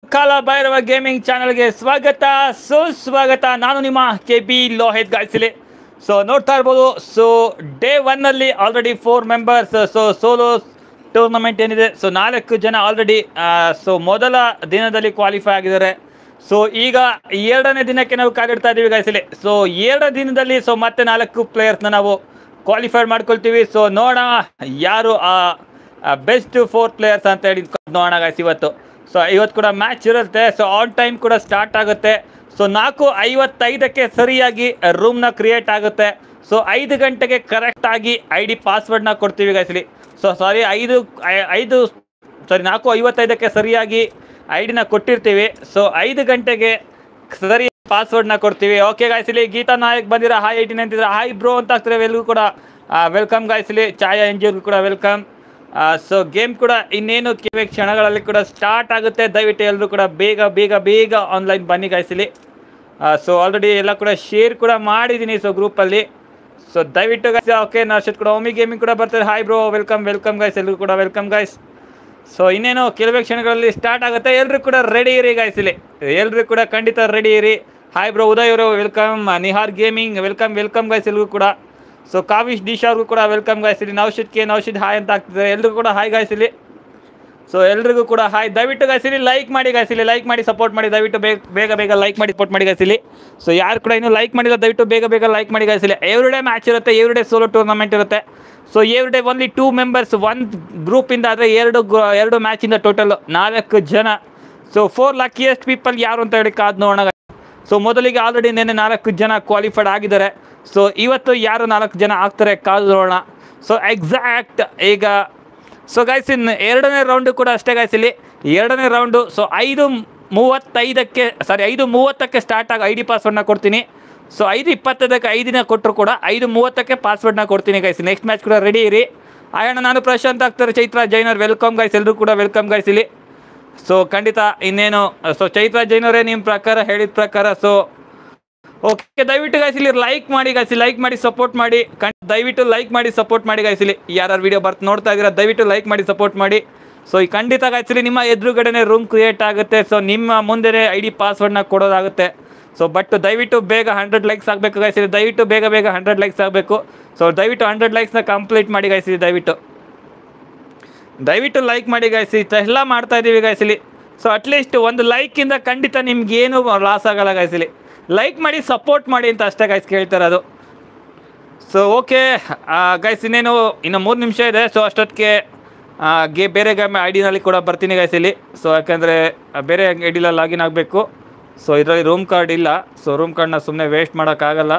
ಕಾಲ ಭೈರವ ಗೇಮಿಂಗ್ ಚಾನಲ್ಗೆ ಸ್ವಾಗತ ಸುಸ್ವಾಗತ ನಾನು ನಿಮ್ಮ ಕೆ ಬಿ ಲೋಹಿತ್ ಗಾಯ್ಸಿಲಿ ಸೊ ನೋಡ್ತಾ ಇರ್ಬೋದು ಸೊ ಡೇ ಒನ್ನಲ್ಲಿ already four members so solo tournament ಏನಿದೆ ಸೊ ನಾಲ್ಕು ಜನ ಆಲ್ರೆಡಿ ಸೊ ಮೊದಲ ದಿನದಲ್ಲಿ ಕ್ವಾಲಿಫೈ ಆಗಿದ್ದಾರೆ ಸೊ ಈಗ ಎರಡನೇ ದಿನಕ್ಕೆ ನಾವು ಕಾಲಿಡ್ತಾ ಇದ್ದೀವಿ ಗಾಯ್ಸಿಲಿ ಸೊ ಎರಡನೇ ದಿನದಲ್ಲಿ ಸೊ ಮತ್ತೆ ನಾಲ್ಕು ಪ್ಲೇಯರ್ಸ್ನ ನಾವು ಕ್ವಾಲಿಫೈ ಮಾಡ್ಕೊಳ್ತೀವಿ ಸೊ ನೋಡೋಣ ಯಾರು ಆ ಬೆಸ್ಟ್ ಫೋರ್ ಪ್ಲೇಯರ್ಸ್ ಅಂತ ಹೇಳಿ ನೋಡೋಣ ಗಾಯ್ಸ್ ಇವತ್ತು ಸೊ ಇವತ್ತು ಕೂಡ ಮ್ಯಾಚ್ ಇರುತ್ತೆ ಸೊ ಆನ್ ಟೈಮ್ ಕೂಡ ಸ್ಟಾರ್ಟ್ ಆಗುತ್ತೆ ಸೊ ನಾಲ್ಕು ಐವತ್ತೈದಕ್ಕೆ ಸರಿಯಾಗಿ ರೂಮ್ನ ಕ್ರಿಯೇಟ್ ಆಗುತ್ತೆ ಸೊ ಐದು ಗಂಟೆಗೆ ಕರೆಕ್ಟಾಗಿ ಐ ಡಿ ಪಾಸ್ವರ್ಡ್ನ ಕೊಡ್ತೀವಿ ಗಾಯ್ಸ್ಲಿ ಸೊ ಸಾರಿ ಐದು ಐ- ಐದು ಸಾರಿ ನಾಲ್ಕು ಐವತ್ತೈದಕ್ಕೆ ಸರಿಯಾಗಿ ಐ ಡಿನ ಕೊಟ್ಟಿರ್ತೀವಿ ಸೊ ಐದು ಗಂಟೆಗೆ ಸರಿ ಪಾಸ್ವರ್ಡ್ನ ಕೊಡ್ತೀವಿ ಓಕೆ ಗಾಯ್ಸಿಲಿ ಗೀತಾ ನಾಯಕ್ ಬಂದಿರ ಹಾಯ್ ಏಯ್ಟೀನ್ ಅಂತಿದ್ರೆ ಹಾಯ್ ಬ್ರೋ ಅಂತ ಆಗ್ತಾರೆ ಎಲ್ರಿಗೂ ಕೂಡ ವೆಲ್ಕಮ್ ಗಾಯ್ಸಿಲಿ ಛಾಯಾ ಎನ್ಜಿಗೂ ಕೂಡ ವೆಲ್ಕಮ್ ಸೊ ಗೇಮ್ ಕೂಡ ಇನ್ನೇನು ಕೆಲವೇ ಕ್ಷಣಗಳಲ್ಲಿ ಕೂಡ ಸ್ಟಾರ್ಟ್ ಆಗುತ್ತೆ ದಯವಿಟ್ಟು ಎಲ್ಲರೂ ಕೂಡ ಬೇಗ ಬೇಗ ಬೇಗ ಆನ್ಲೈನ್ ಬನ್ನಿ ಗಾಯ್ಸಿಲಿ ಸೊ ಆಲ್ರೆಡಿ ಎಲ್ಲ ಕೂಡ ಶೇರ್ ಕೂಡ ಮಾಡಿದ್ದೀನಿ ಸೊ ಗ್ರೂಪಲ್ಲಿ ಸೊ ದಯವಿಟ್ಟು ಗೈಸ್ ಓಕೆ ನರ್ಷತ್ ಕೂಡ ಒಮ್ಮಿ ಗೇಮಿಂಗ್ ಕೂಡ ಬರ್ತಾರೆ hi bro welcome welcome guys ಎಲ್ಲರೂ ಕೂಡ ವೆಲ್ಕಮ್ ಗೈಸ್ ಸೊ ಇನ್ನೇನು ಕೆಲವೇ ಕ್ಷಣಗಳಲ್ಲಿ ಸ್ಟಾರ್ಟ್ ಆಗುತ್ತೆ ಎಲ್ಲರೂ ಕೂಡ ರೆಡಿ ಇರಿ ಗೈಸ್ ಇಲ್ಲಿ ಎಲ್ಲರೂ ಕೂಡ ಖಂಡಿತ ರೆಡಿ ಇರಿ ಹಾಯ್ ಬ್ರೋ ಉದಯ್ ಅವರು welcome Nihar gaming welcome welcome guys ಎಲ್ರಿಗೂ ಕೂಡ ಸೊ ಕಾವಿಶ್ ದಿಶಾ ಅವ್ರಿಗೂ ಕೂಡ ವೆಲ್ಕಮ್ ಗೈಸ್ ಇಲ್ಲಿ ನೌಶಿದ್ ಕೆ ನೌಶಿದ್ ಹಾಯ್ ಅಂತ ಆಗ್ತಿದ್ದಾರೆ ಎಲ್ರಿಗೂ ಕೂಡ ಹಾಯ್ ಗೈಸ್ ಇಲ್ಲಿ ಸೊ ಎಲ್ರಿಗೂ ಕೂಡ ಹಾಯ್ ದಯವಿಟ್ಟು guys ಇಲ್ಲಿ ಲೈಕ್ ಮಾಡಿ guys ಇಲ್ಲಿ ಲೈಕ್ ಮಾಡಿ ಸಪೋರ್ಟ್ ಮಾಡಿ ದಯವಿಟ್ಟು ಬೇಗ ಬೇಗ ಬೇಗ ಲೈಕ್ ಮಾಡಿ ಸಪೋರ್ಟ್ ಮಾಡಿ guys ಇಲ್ಲಿ ಸೊ ಯಾರು ಕೂಡ ಇನ್ನೂ ಲೈಕ್ ಮಾಡಿಲ್ಲ ದಯವಿಟ್ಟು ಬೇಗ ಬೇಗ ಲೈಕ್ ಮಾಡಿ guys ಇಲ್ಲಿ ಎವ್ರಿ ಡೇ ಮ್ಯಾಚ್ ಇರುತ್ತೆ ಎವ್ರಿ ಡೇ ಸೋಲೋ ಟೂರ್ನಮೆಂಟ್ ಇರುತ್ತೆ so every day only two members one ಗ್ರೂಪಿಂದ ಆದರೆ ಎರಡು gr- ಎರಡು ಮ್ಯಾಚಿಂದ ಟೋಟಲ್ ನಾಲ್ಕು ಜನ ಸೊ ಫೋರ್ ಲಕ್ಕಿಯೆಸ್ಟ್ ಪೀಪಲ್ ಯಾರು ಅಂತ ಹೇಳಿ ಕಾದ್ ನೋಡೋಣ ಸೊ ಮೊದಲಿಗೆ ಆಲ್ರೆಡಿ ನೆನ್ನೆ ನಾಲ್ಕು ಜನ ಕ್ವಾಲಿಫೈಡ್ ಆಗಿದ್ದಾರೆ ಸೊ ಇವತ್ತು ಯಾರು ನಾಲ್ಕು ಜನ ಆಗ್ತಾರೆ ಕಾದು ನೋಡೋಣ ಸೊ ಎಕ್ಸಾಕ್ಟ್ ಈಗ ಸೊ ಗೈಸ್ ಇನ್ನು ಎರಡನೇ ರೌಂಡು ಕೂಡ ಅಷ್ಟೇ ಗೈಸ್ ಇಲ್ಲಿ ಎರಡನೇ ರೌಂಡು ಸೊ ಐದು ಮೂವತ್ತೈದಕ್ಕೆ ಸಾರಿ ಐದು ಮೂವತ್ತಕ್ಕೆ ಸ್ಟಾರ್ಟ್ ಆಗಿ ಐ ಡಿ ಪಾಸ್ವರ್ಡ್ನ ಕೊಡ್ತೀನಿ ಸೊ ಐದು ಇಪ್ಪತ್ತೈದಕ್ಕೆ ಐದಿನ ಕೊಟ್ಟರು ಕೂಡ ಐದು ಮೂವತ್ತಕ್ಕೆ ಪಾಸ್ವರ್ಡ್ನ ಕೊಡ್ತೀನಿ ಗೈಸ್ ನೆಕ್ಸ್ಟ್ ಮ್ಯಾಚ್ ಕೂಡ ರೆಡಿ ಇರಿ ಆಯಣ್ಣ ನಾನು ಪ್ರಶಾಂತ್ ಆಗ್ತಾರೆ ಚೈತ್ರ ಜೈನರ್ ವೆಲ್ಕಮ್ ಗೈಸ್ ಎಲ್ಲರೂ ಕೂಡ ವೆಲ್ಕಮ್ ಗೈಸ್ ಇಲ್ಲಿ ಸೊ ಖಂಡಿತ ಇನ್ನೇನು ಸೊ ಚೈತ್ರ ಜೈನವರೇ ನಿಮ್ಮ ಪ್ರಕಾರ ಹೇಳಿದ ಪ್ರಕಾರ ಸೊ ಓಕೆ ದಯವಿಟ್ಟು guys ಇಲ್ಲಿ ಲೈಕ್ ಮಾಡಿ guys ಲೈಕ್ ಮಾಡಿ ಸಪೋರ್ಟ್ ಮಾಡಿ ಖಂಡ್ ದಯವಿಟ್ಟು ಲೈಕ್ ಮಾಡಿ ಸಪೋರ್ಟ್ ಮಾಡಿ guys ಇಲ್ಲಿ ಯಾರು ವಿಡಿಯೋ ಬರ್ತ್ ನೋಡ್ತಾ ಇದ್ದೀರಾ ದಯವಿಟ್ಟು ಲೈಕ್ ಮಾಡಿ ಸಪೋರ್ಟ್ ಮಾಡಿ ಸೊ ಈ ಖಂಡಿತ guys ಇಲ್ಲಿ ನಿಮ್ಮ ಎದುರುಗಡೆನೆ ರೂಮ್ ಕ್ರಿಯೇಟ್ ಆಗುತ್ತೆ ಸೊ ನಿಮ್ಮ ಮುಂದೆನೇ ಐ ಡಿ ಪಾಸ್ವರ್ಡ್ನ ಕೊಡೋದಾಗುತ್ತೆ ಸೊ ಬಟ್ ದಯವಿಟ್ಟು ಬೇಗ ಹಂಡ್ರೆಡ್ ಲೈಕ್ಸ್ ಆಗಬೇಕು guys ಇಲ್ಲಿ ದಯವಿಟ್ಟು ಬೇಗ ಬೇಗ ಹಂಡ್ರೆಡ್ ಲೈಕ್ಸ್ ಆಗಬೇಕು ಸೊ ದಯವಿಟ್ಟು ಹಂಡ್ರೆಡ್ ಲೈಕ್ಸ್ನ ಕಂಪ್ಲೀಟ್ ಮಾಡಿ guys ಇಲ್ಲಿ ದಯವಿಟ್ಟು ದಯವಿಟ್ಟು ಲೈಕ್ ಮಾಡಿ ಗಾಯ್ಸ್ ಎಲ್ಲ ಮಾಡ್ತಾ ಇದ್ದೀವಿ ಗಾಯ್ಸ್ ಇಲ್ಲಿ ಸೊ ಅಟ್ಲೀಸ್ಟ್ ಒಂದು ಲೈಕಿಂದ ಖಂಡಿತ ನಿಮ್ಗೆ ಏನು ಲಾಸ್ ಆಗಲ್ಲ ಗಾಯ್ಸ್ ಇಲ್ಲಿ ಲೈಕ್ ಮಾಡಿ ಸಪೋರ್ಟ್ ಮಾಡಿ ಅಂತ ಅಷ್ಟೇ ಗಾಯ್ಸ್ ಕೇಳ್ತಾರೆ ಅದು ಸೊ ಓಕೆ ಗೈಸ್ ಇನ್ನೇನು ಇನ್ನು ಮೂರು ನಿಮಿಷ ಇದೆ ಸೊ ಅಷ್ಟೊತ್ತಿಗೆ ಗೆ ಬೇರೆ ಗೇಮ್ ಐ ಡಿನಲ್ಲಿ ಕೂಡ ಬರ್ತೀನಿ ಗೈಸ್ ಇಲ್ಲಿ ಸೊ ಯಾಕೆಂದರೆ ಬೇರೆ ಐ ಡಿಲಲ್ಲಿ ಲಾಗಿನ್ ಆಗಬೇಕು ಸೊ ಇದರಲ್ಲಿ ರೂಮ್ ಕಾರ್ಡ್ ಇಲ್ಲ ಸೊ ರೂಮ್ ಕಾರ್ಡ್ನ ಸುಮ್ಮನೆ ವೇಸ್ಟ್ ಮಾಡೋಕ್ಕಾಗಲ್ಲ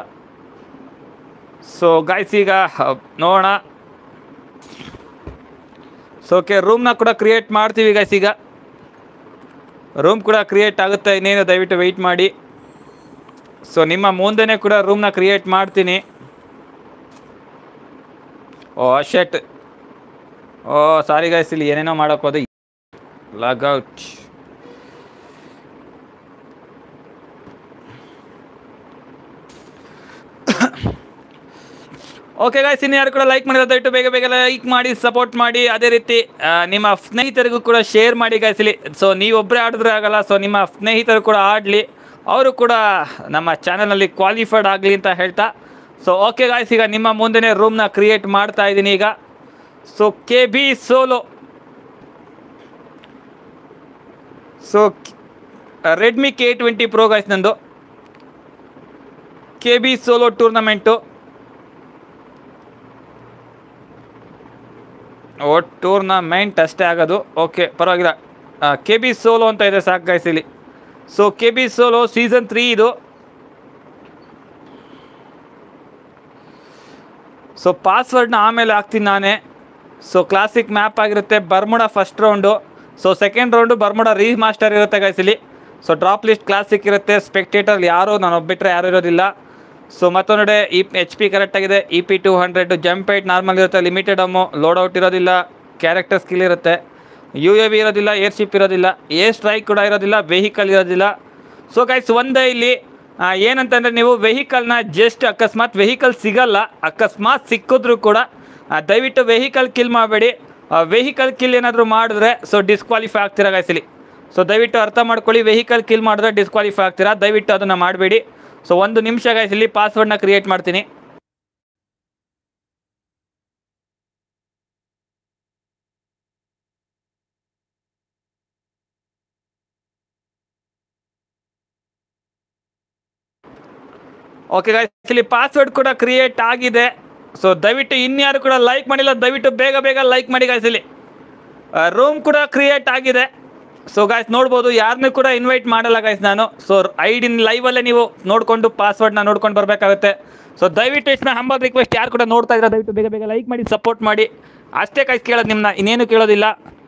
ಸೊ ಗೈಸ್ ಈಗ ಹ, ನೋಡೋಣ ಸೊ ಓಕೆ ರೂಮ್ನ ಕೂಡ ಕ್ರಿಯೇಟ್ ಮಾಡ್ತೀವಿ ಗೈಸ್ ಈಗ ರೂಮ್ ಕೂಡ ಕ್ರಿಯೇಟ್ ಆಗುತ್ತೆ ಇನ್ನೇನು ದಯವಿಟ್ಟು ವೆಯ್ಟ್ ಮಾಡಿ ಸೊ ನಿಮ್ಮ ಮುಂದೆನೇ ಕೂಡ ರೂಮ್ನ ಕ್ರಿಯೇಟ್ ಮಾಡ್ತೀನಿ ಓ ಶೆಟ್ ಓ ಸಾರಿ ಗೈಸ್ ಇಲ್ಲಿ ಏನೇನೋ ಮಾಡೋಕೆ ಹೋದೆ ಲಾಗೌಟ್ ಓಕೆ ಗಾಯ್ಸ್ ಇನ್ನು ಯಾರು ಕೂಡ ಲೈಕ್ ಮಾಡಿದ್ರೆ ದಯವಿಟ್ಟು ಬೇಗ ಬೇಗ ಲೈಕ್ ಮಾಡಿ ಸಪೋರ್ಟ್ ಮಾಡಿ ಅದೇ ರೀತಿ ಆ, ನಿಮ್ಮ ಸ್ನೇಹಿತರಿಗೂ ಕೂಡ ಶೇರ್ ಮಾಡಿ ಗಾಯ್ಸಲಿ ಸೊ ನೀವೊಬ್ಬರೇ ಆಡಿದ್ರೆ ಆಗಲ್ಲ ಸೊ ನಿಮ್ಮ ಸ್ನೇಹಿತರು ಕೂಡ ಆಡಲಿ ಅವರು ಕೂಡ ನಮ್ಮ ಚಾನಲ್ನಲ್ಲಿ ಕ್ವಾಲಿಫೈಡ್ ಆಗಲಿ ಅಂತ ಹೇಳ್ತಾ ಸೊ ಓಕೆ ಗಾಯ್ಸ್ ಈಗ ನಿಮ್ಮ ಮುಂದೆನೇ ರೂಮ್ನ ಕ್ರಿಯೇಟ್ ಮಾಡ್ತಾ ಇದ್ದೀನಿ ಈಗ so K B solo so Redmi K twenty pro guys ನಂದು K B solo tournament oh tournament ಅಷ್ಟೇ ಆಗೋದು ಓಕೆ ಪರವಾಗಿಲ್ಲ ಕೆ ಬಿ ಸೋಲೋ ಅಂತ ಇದೆ ಸಾಕು guys ಇಲ್ಲಿ so K B solo season three ಇದು ಸೊ ಪಾಸ್ವರ್ಡ್ನ ಆಮೇಲೆ ಹಾಕ್ತೀನಿ ನಾನೇ ಸೊ ಕ್ಲಾಸಿಕ್ ಮ್ಯಾಪ್ ಆಗಿರುತ್ತೆ Bermuda first round so second round Bermuda remaster ಇರುತ್ತೆ guys ಇಲ್ಲಿ ಸೊ ಡ್ರಾಪ್ ಲಿಸ್ಟ್ ಕ್ಲಾಸಿಕ್ ಇರುತ್ತೆ ಸ್ಪೆಕ್ಟೇಟರ್ ಯಾರು ನಾನು ಒಬ್ಬಿಟ್ರೆ ಯಾರು ಇರೋದಿಲ್ಲ ಸೊ ಮತ್ತೊಂದೆಡೆ ಇ ಎಚ್ ಪಿ ಕರೆಕ್ಟಾಗಿದೆ E P two hundred jump height normal ಇರುತ್ತೆ ಲಿಮಿಟೆಡ್ ಅಮ್ಮು ಲೋಡ್ ಔಟ್ ಇರೋದಿಲ್ಲ ಕ್ಯಾರೆಕ್ಟರ್ ಸ್ಕಿಲ್ ಇರುತ್ತೆ ಯು ಎ ವಿ ಇರೋದಿಲ್ಲ ಏರ್ಶಿಪ್ ಇರೋದಿಲ್ಲ ಏರ್ ಸ್ಟ್ರೈಕ್ ಕೂಡ ಇರೋದಿಲ್ಲ ವೆಹಿಕಲ್ ಇರೋದಿಲ್ಲ ಸೊ ಗೈಸ್ ಒಂದೇ ಇಲ್ಲಿ ಆ, ಏನಂತಂದರೆ ನೀವು ವೆಹಿಕಲ್ನ ಜಸ್ಟ್ ಅಕಸ್ಮಾತ್ ವೆಹಿಕಲ್ ಸಿಗಲ್ಲ ಅಕಸ್ಮಾತ್ ಸಿಕ್ಕಿದ್ರು ಕೂಡ ಆ, ದಯವಿಟ್ಟು ವೆಹಿಕಲ್ ಕಿಲ್ ಮಾಡಬೇಡಿ ವೆಹಿಕಲ್ ಕಿಲ್ ಏನಾದರೂ ಮಾಡಿದ್ರೆ ಸೊ ಡಿಸ್ಕ್ವಾಲಿಫೈ ಆಗ್ತೀರಾ ಗೈಸ್ ಇಲ್ಲಿ ಸೊ ದಯವಿಟ್ಟು ಅರ್ಥ ಮಾಡ್ಕೊಳ್ಳಿ ವೆಹಿಕಲ್ ಕಿಲ್ ಮಾಡಿದ್ರೆ ಡಿಸ್ಕ್ವಾಲಿಫೈ ಆಗ್ತೀರಾ ದಯವಿಟ್ಟು ಅದನ್ನು ಮಾಡಬೇಡಿ ಸೊ ಒಂದು ನಿಮಿಷ ಗೈಸ್ ಇಲ್ಲಿ ಪಾಸ್ವರ್ಡ್ನ ಕ್ರಿಯೇಟ್ ಮಾಡ್ತೀನಿ ಓಕೆ ಗೈಸ್ ಇಲ್ಲಿ ಪಾಸ್ವರ್ಡ್ ಕೂಡ ಕ್ರಿಯೇಟ್ ಆಗಿದೆ ಸೊ ದಯವಿಟ್ಟು ಇನ್ಯಾರು ಕೂಡ ಲೈಕ್ ಮಾಡಿಲ್ಲ ದಯವಿಟ್ಟು ಬೇಗ ಬೇಗ ಲೈಕ್ ಮಾಡಿ ಗೈಸ್ ಇಲ್ಲಿ ರೂಮ್ ಕೂಡ ಕ್ರಿಯೇಟ್ ಆಗಿದೆ ಸೊ ಗಾಯ್ಸ್ ನೋಡ್ಬೋದು ಯಾರನ್ನೂ ಕೂಡ ಇನ್ವೈಟ್ ಮಾಡಲ್ಲ ಗಾಯ್ಸ್ ನಾನು ಸೊ ಐ ಡಿ ಲೈವಲ್ಲೇ ನೀವು ನೋಡಿಕೊಂಡು ಪಾಸ್ವರ್ಡ್ನ ನೋಡ್ಕೊಂಡು ಬರಬೇಕಾಗುತ್ತೆ ಸೊ ದಯವಿಟ್ಟು ಇಷ್ಟು ಹಂಬಲ್ ರಿಕ್ವೆಸ್ಟ್ ಯಾರು ಕೂಡ ನೋಡ್ತಾ ಇದ್ರೆ ದಯವಿಟ್ಟು ಬೇಗ ಬೇಗ ಲೈಕ್ ಮಾಡಿ ಸಪೋರ್ಟ್ ಮಾಡಿ ಅಷ್ಟೇ ಕೈಸ್ ಕೇಳೋದು ನಿಮ್ಮನ್ನ ಇನ್ನೇನು ಕೇಳೋದಿಲ್ಲ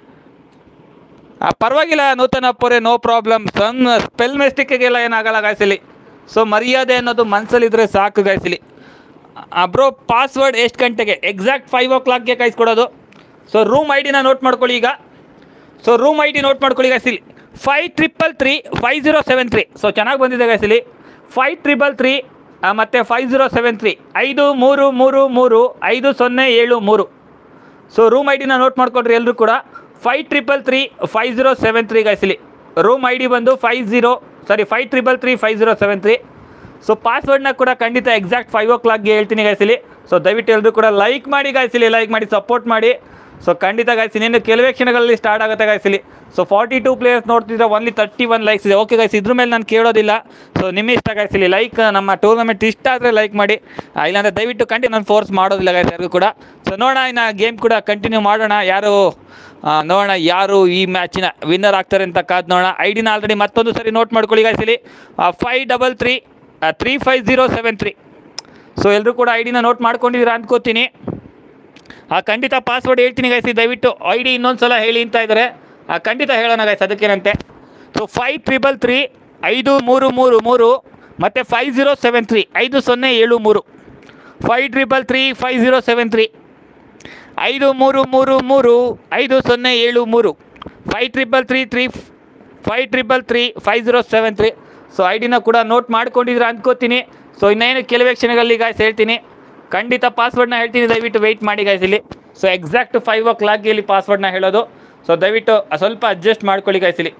ಆ, ಪರವಾಗಿಲ್ಲ ನೂತನ ಪೊರೆ ನೋ ಪ್ರಾಬ್ಲಮ್ ಸಣ್ಣ ಸ್ಪೆಲ್ ಮಿಸ್ಟೇಕಿಗೆಲ್ಲ ಏನಾಗಲ್ಲ ಗಾಯ್ಸಲಿ ಸೊ ಮರ್ಯಾದೆ ಅನ್ನೋದು ಮನಸ್ಸಲ್ಲಿದ್ದರೆ ಸಾಕು ಗಾಯ್ಸಲಿ ಬ್ರೋ ಪಾಸ್ವರ್ಡ್ ಎಷ್ಟು ಗಂಟೆಗೆ ಎಕ್ಸಾಕ್ಟ್ ಫೈವ್ ಓ ಕ್ಲಾಕ್ಗೆ ಕಳಿಸ್ಕೊಡೋದು ಸೊ ರೂಮ್ ಐ ಡಿನ ನೋಟ್ ಮಾಡ್ಕೊಳ್ಳಿ ಈಗ so room ID note ಮಾಡ್ಕೊಳ್ಳಿ ಗಾಯ್ಸಿಲಿ five triple three five zero seven three so ಚೆನ್ನಾಗಿ ಬಂದಿದೆ ಗಾಯ್ಸಿಲಿ ಫೈವ್ ಟ್ರಿಪಲ್ ತ್ರೀ ಮತ್ತು ಫೈವ್ ಜೀರೋ ಸೆವೆನ್ ತ್ರೀ ಐದು ಮೂರು ಮೂರು ಮೂರು ಐದು ಸೊನ್ನೆ ಏಳು ಮೂರು ಸೊ ರೂಮ್ ಐ ಡಿನ ನೋಟ್ ಮಾಡ್ಕೊಡ್ರಿ ಎಲ್ಲರೂ ಕೂಡ five triple three five zero seven three ಗಾಯ್ಸಿಲಿ ರೂಮ್ ಐ ಡಿ ಬಂದು five zero sorry five triple three five zero seven three so ಪಾಸ್ವರ್ಡ್ನ ಕೂಡ ಖಂಡಿತ ಎಕ್ಸಾಕ್ಟ್ ಫೈವ್ ಓ ಕ್ಲಾಕ್ಗೆ ಹೇಳ್ತೀನಿ ಗಾಯ್ಸಿಲಿ ಸೊ ದಯವಿಟ್ಟು ಎಲ್ಲರೂ ಕೂಡ ಲೈಕ್ ಮಾಡಿ ಗಾಯ್ಸಿಲಿ ಲೈಕ್ ಮಾಡಿ ಸಪೋರ್ಟ್ ಮಾಡಿ ಸೊ ಖಂಡಿತ ಗಾಯ್ಸಿನಿ ಇನ್ನು ಕೆಲವೇ ಕ್ಷಣಗಳಲ್ಲಿ ಸ್ಟಾರ್ಟ್ ಆಗುತ್ತೆ ಗಾಯ್ಸಿಲಿ ಸೊ ಫಾರ್ಟಿ ಟೂ ಪ್ಲೇಯರ್ಸ್ ನೋಡ್ತಿದ್ರೆ ಒನ್ಲಿ ತರ್ಟಿ ಒನ್ ಲೈಕ್ಸ್ ಇದೆ ಓಕೆ ಗಾಯ್ಸ್ ಇದ್ರ ಮೇಲೆ ನಾನು ಕೇಳೋದಿಲ್ಲ ಸೊ ನಿಮ್ಮ ಇಷ್ಟ ಗಾಯ್ಸಿಲಿ ಲೈಕ್ ನಮ್ಮ ಟೂರ್ನಮೆಂಟ್ ಇಷ್ಟ ಆದರೆ ಲೈಕ್ ಮಾಡಿ ಆ, ಇಲ್ಲಾಂದ್ರೆ ದಯವಿಟ್ಟು ಕಂಟಿನ್ಯೂ ನಾನು ಫೋರ್ಸ್ ಮಾಡೋದಿಲ್ಲ ಗಾಯ್ಸ್ ಯಾರಿಗೂ ಕೂಡ ಸೊ ನೋಡೋಣ ಇನ್ನು ಗೇಮ್ ಕೂಡ ಕಂಟಿನ್ಯೂ ಮಾಡೋಣ ಯಾರು ಆ, ನೋಡೋಣ ಯಾರು ಈ ಮ್ಯಾಚಿನ ವಿನ್ನರ್ ಆಗ್ತಾರೆ ಅಂತ ಕಾದ್ ನೋಡೋಣ ಐ ಡಿನ ಆಲ್ರೆಡಿ ಮತ್ತೊಂದು ಸರಿ ನೋಟ್ ಮಾಡ್ಕೊಳ್ಳಿ ಗಾಯ್ಸಿಲಿ five double three three five zero seven three so ಎಲ್ಲರೂ ಕೂಡ ಐ ಡಿನ ನೋಟ್ ಮಾಡ್ಕೊಂಡಿದ್ದೀರಾ ಅಂದ್ಕೋತೀನಿ ಆ ಖಂಡಿತ ಪಾಸ್ವರ್ಡ್ ಹೇಳ್ತೀನಿ ಗೈಸಿ ದಯವಿಟ್ಟು ಐ ಡಿ ಇನ್ನೊಂದು ಸಲ ಹೇಳಿ ಅಂತ ಇದ್ದಾರೆ ಆ ಖಂಡಿತ ಹೇಳೋಣ ಗೈಸ್ ಅದಕ್ಕೇನಂತೆ ಸೊ ಫೈವ್ ಟ್ರಿಬಲ್ ತ್ರೀ ಐದು ಮೂರು ಮೂರು ಮೂರು ಮತ್ತು ಫೈವ್ ಜೀರೋ ಸೆವೆನ್ ತ್ರೀ ಐದು ಸೊನ್ನೆ ಏಳು ಮೂರು five triple three five zero seven three ಐದು ಮೂರು ಮೂರು ಮೂರು ಐದು ಸೊನ್ನೆ ಏಳು ಮೂರು five triple three three five triple three five zero seven three so ಐ ಡಿನ ಕೂಡ ನೋಟ್ ಮಾಡ್ಕೊಂಡಿದ್ದೀರಾ ಅಂದ್ಕೋತೀನಿ ಸೊ ಇನ್ನೇನು ಕೆಲವೇ ಕ್ಷಣಗಳಲ್ಲಿ ಗಾಯ್ಸ್ ಹೇಳ್ತೀನಿ ಖಂಡಿತ ಪಾಸ್ವರ್ಡ್ನ ಹೇಳ್ತೀನಿ ದಯವಿಟ್ಟು ವೆಯ್ಟ್ ಮಾಡಿ ಗಾಯ್ಸ್ ಇಲ್ಲಿ ಸೊ ಎಕ್ಸಾಕ್ಟ್ ಫೈವ್ ಓ ಕ್ಲಾಕ್ಗೆ ಇಲ್ಲಿ ಪಾಸ್ವರ್ಡ್ನ ಹೇಳೋದು ಸೊ ದಯವಿಟ್ಟು ಸ್ವಲ್ಪ ಅಡ್ಜಸ್ಟ್ ಮಾಡ್ಕೊಳ್ಳಿ ಗಾಯ್ಸ್ ಇಲ್ಲಿ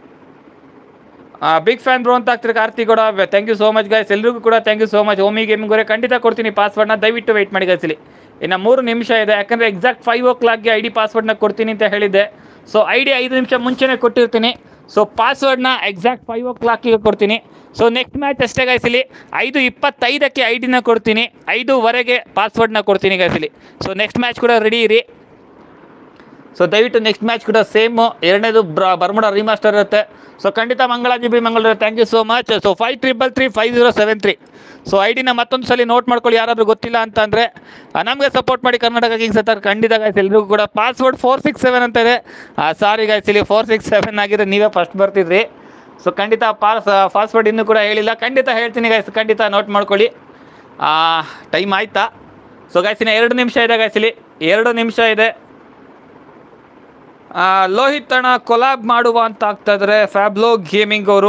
ಬಿಗ್ ಫ್ಯಾನ್ ಬ್ರೋ ಅಂತ ಆಗ್ತಿರೋ ಕಾರ್ತಿಕ್ ಕೂಡ thank you so much guys ಎಲ್ರಿಗೂ ಕೂಡ thank you so much Omi gaming ಅವರೇ ಖಂಡಿತ ಕೊಡ್ತೀನಿ ಪಾಸ್ವರ್ಡ್ನ ದಯವಿಟ್ಟು ವೆಯ್ಟ್ ಮಾಡಿ guys ಇಲ್ಲಿ ಇನ್ನು ಮೂರು ನಿಮಿಷ ಇದೆ ಯಾಕಂದರೆ ಎಕ್ಸಾಕ್ಟ್ ಫೈವ್ ಓ ಕ್ಲಾಕ್ಗೆ ಐ ಡಿ ಪಾಸ್ವರ್ಡ್ನ ಕೊಡ್ತೀನಿ ಅಂತ ಹೇಳಿದ್ದೆ ಸೊ ಐ ಡಿ ಐದು ನಿಮಿಷ ಮುಂಚೆನೇ ಕೊಟ್ಟಿರ್ತೀನಿ ಸೊ ಪಾಸ್ವರ್ಡ್ನ ಎಕ್ಸಾಕ್ಟ್ ಫೈವ್ ಓ ಕ್ಲಾಕಿಗೆ ಕೊಡ್ತೀನಿ ಸೊ ನೆಕ್ಸ್ಟ್ ಮ್ಯಾಚ್ ಅಷ್ಟೇ guys ಇಲ್ಲಿ ಐದು ಇಪ್ಪತ್ತೈದಕ್ಕೆ ಐ ಡಿನ ಕೊಡ್ತೀನಿ ಐದುವರೆಗೆ ಪಾಸ್ವರ್ಡ್ನ ಕೊಡ್ತೀನಿ guys ಇಲ್ಲಿ ಸೊ ನೆಕ್ಸ್ಟ್ ಮ್ಯಾಚ್ ಕೂಡ ರೆಡಿ ಇರಿ ಸೊ ದಯವಿಟ್ಟು ನೆಕ್ಸ್ಟ್ ಮ್ಯಾಚ್ ಕೂಡ ಸೇಮು ಎರಡನೇದು ಬ್ರ ಬರ್ಮುಡ ರಿಮಾಸ್ಟರ್ ಇರುತ್ತೆ ಸೊ ಖಂಡಿತ ಮಂಗಳಾಜಿ B Mangala thank you so much so five triple three five zero seven three so ಐ ಡಿನ ಮತ್ತೊಂದು ಸಲ ನೋಟ್ ಮಾಡ್ಕೊಳ್ಳಿ ಯಾರಾದರೂ ಗೊತ್ತಿಲ್ಲ ಅಂತ ಅಂದರೆ ನಮಗೆ ಸಪೋರ್ಟ್ ಮಾಡಿ ಕರ್ನಾಟಕ ಕಿಂಗ್ಸ್ ಅಂತ ಖಂಡಿತ ಗಾಯ್ಸ್ ಎಲ್ರಿಗೂ ಕೂಡ ಪಾಸ್ವರ್ಡ್ ಫೋರ್ ಸಿಕ್ಸ್ ಸೆವೆನ್ ಅಂತ ಇದೆ ಸಾರಿ ಗಾಯ್ಸ್ ಇಲ್ಲಿ ಫೋರ್ ಸಿಕ್ಸ್ ಸೆವೆನ್ ಆಗಿದ್ರೆ ನೀವೇ ಫಸ್ಟ್ ಬರ್ತಿದ್ರಿ ಸೊ ಖಂಡಿತ ಪಾಸ್ ಪಾಸ್ವರ್ಡ್ ಇನ್ನೂ ಕೂಡ ಹೇಳಿಲ್ಲ ಖಂಡಿತ ಹೇಳ್ತೀನಿ ಗಾಯ್ಸ್ ಖಂಡಿತ ನೋಟ್ ಮಾಡ್ಕೊಳ್ಳಿ ಟೈಮ್ ಆಯ್ತಾ ಸೊ ಗಾಯ್ಸ್ ಇನ್ನು ಎರಡು ನಿಮಿಷ ಇದೆ ಗಾಯ್ಸ್ ಇಲ್ಲಿ ಎರಡು ನಿಮಿಷ ಇದೆ ಆ, ಲೋಹಿತ್ ಅಣ್ಣ ಕೊಲಾಬ್ ಮಾಡುವ ಅಂತ ಆಗ್ತಾ ಇದ್ದಾರೆ ಫ್ಯಾಬ್ಲೋ ಗೇಮಿಂಗ್ ಅವರು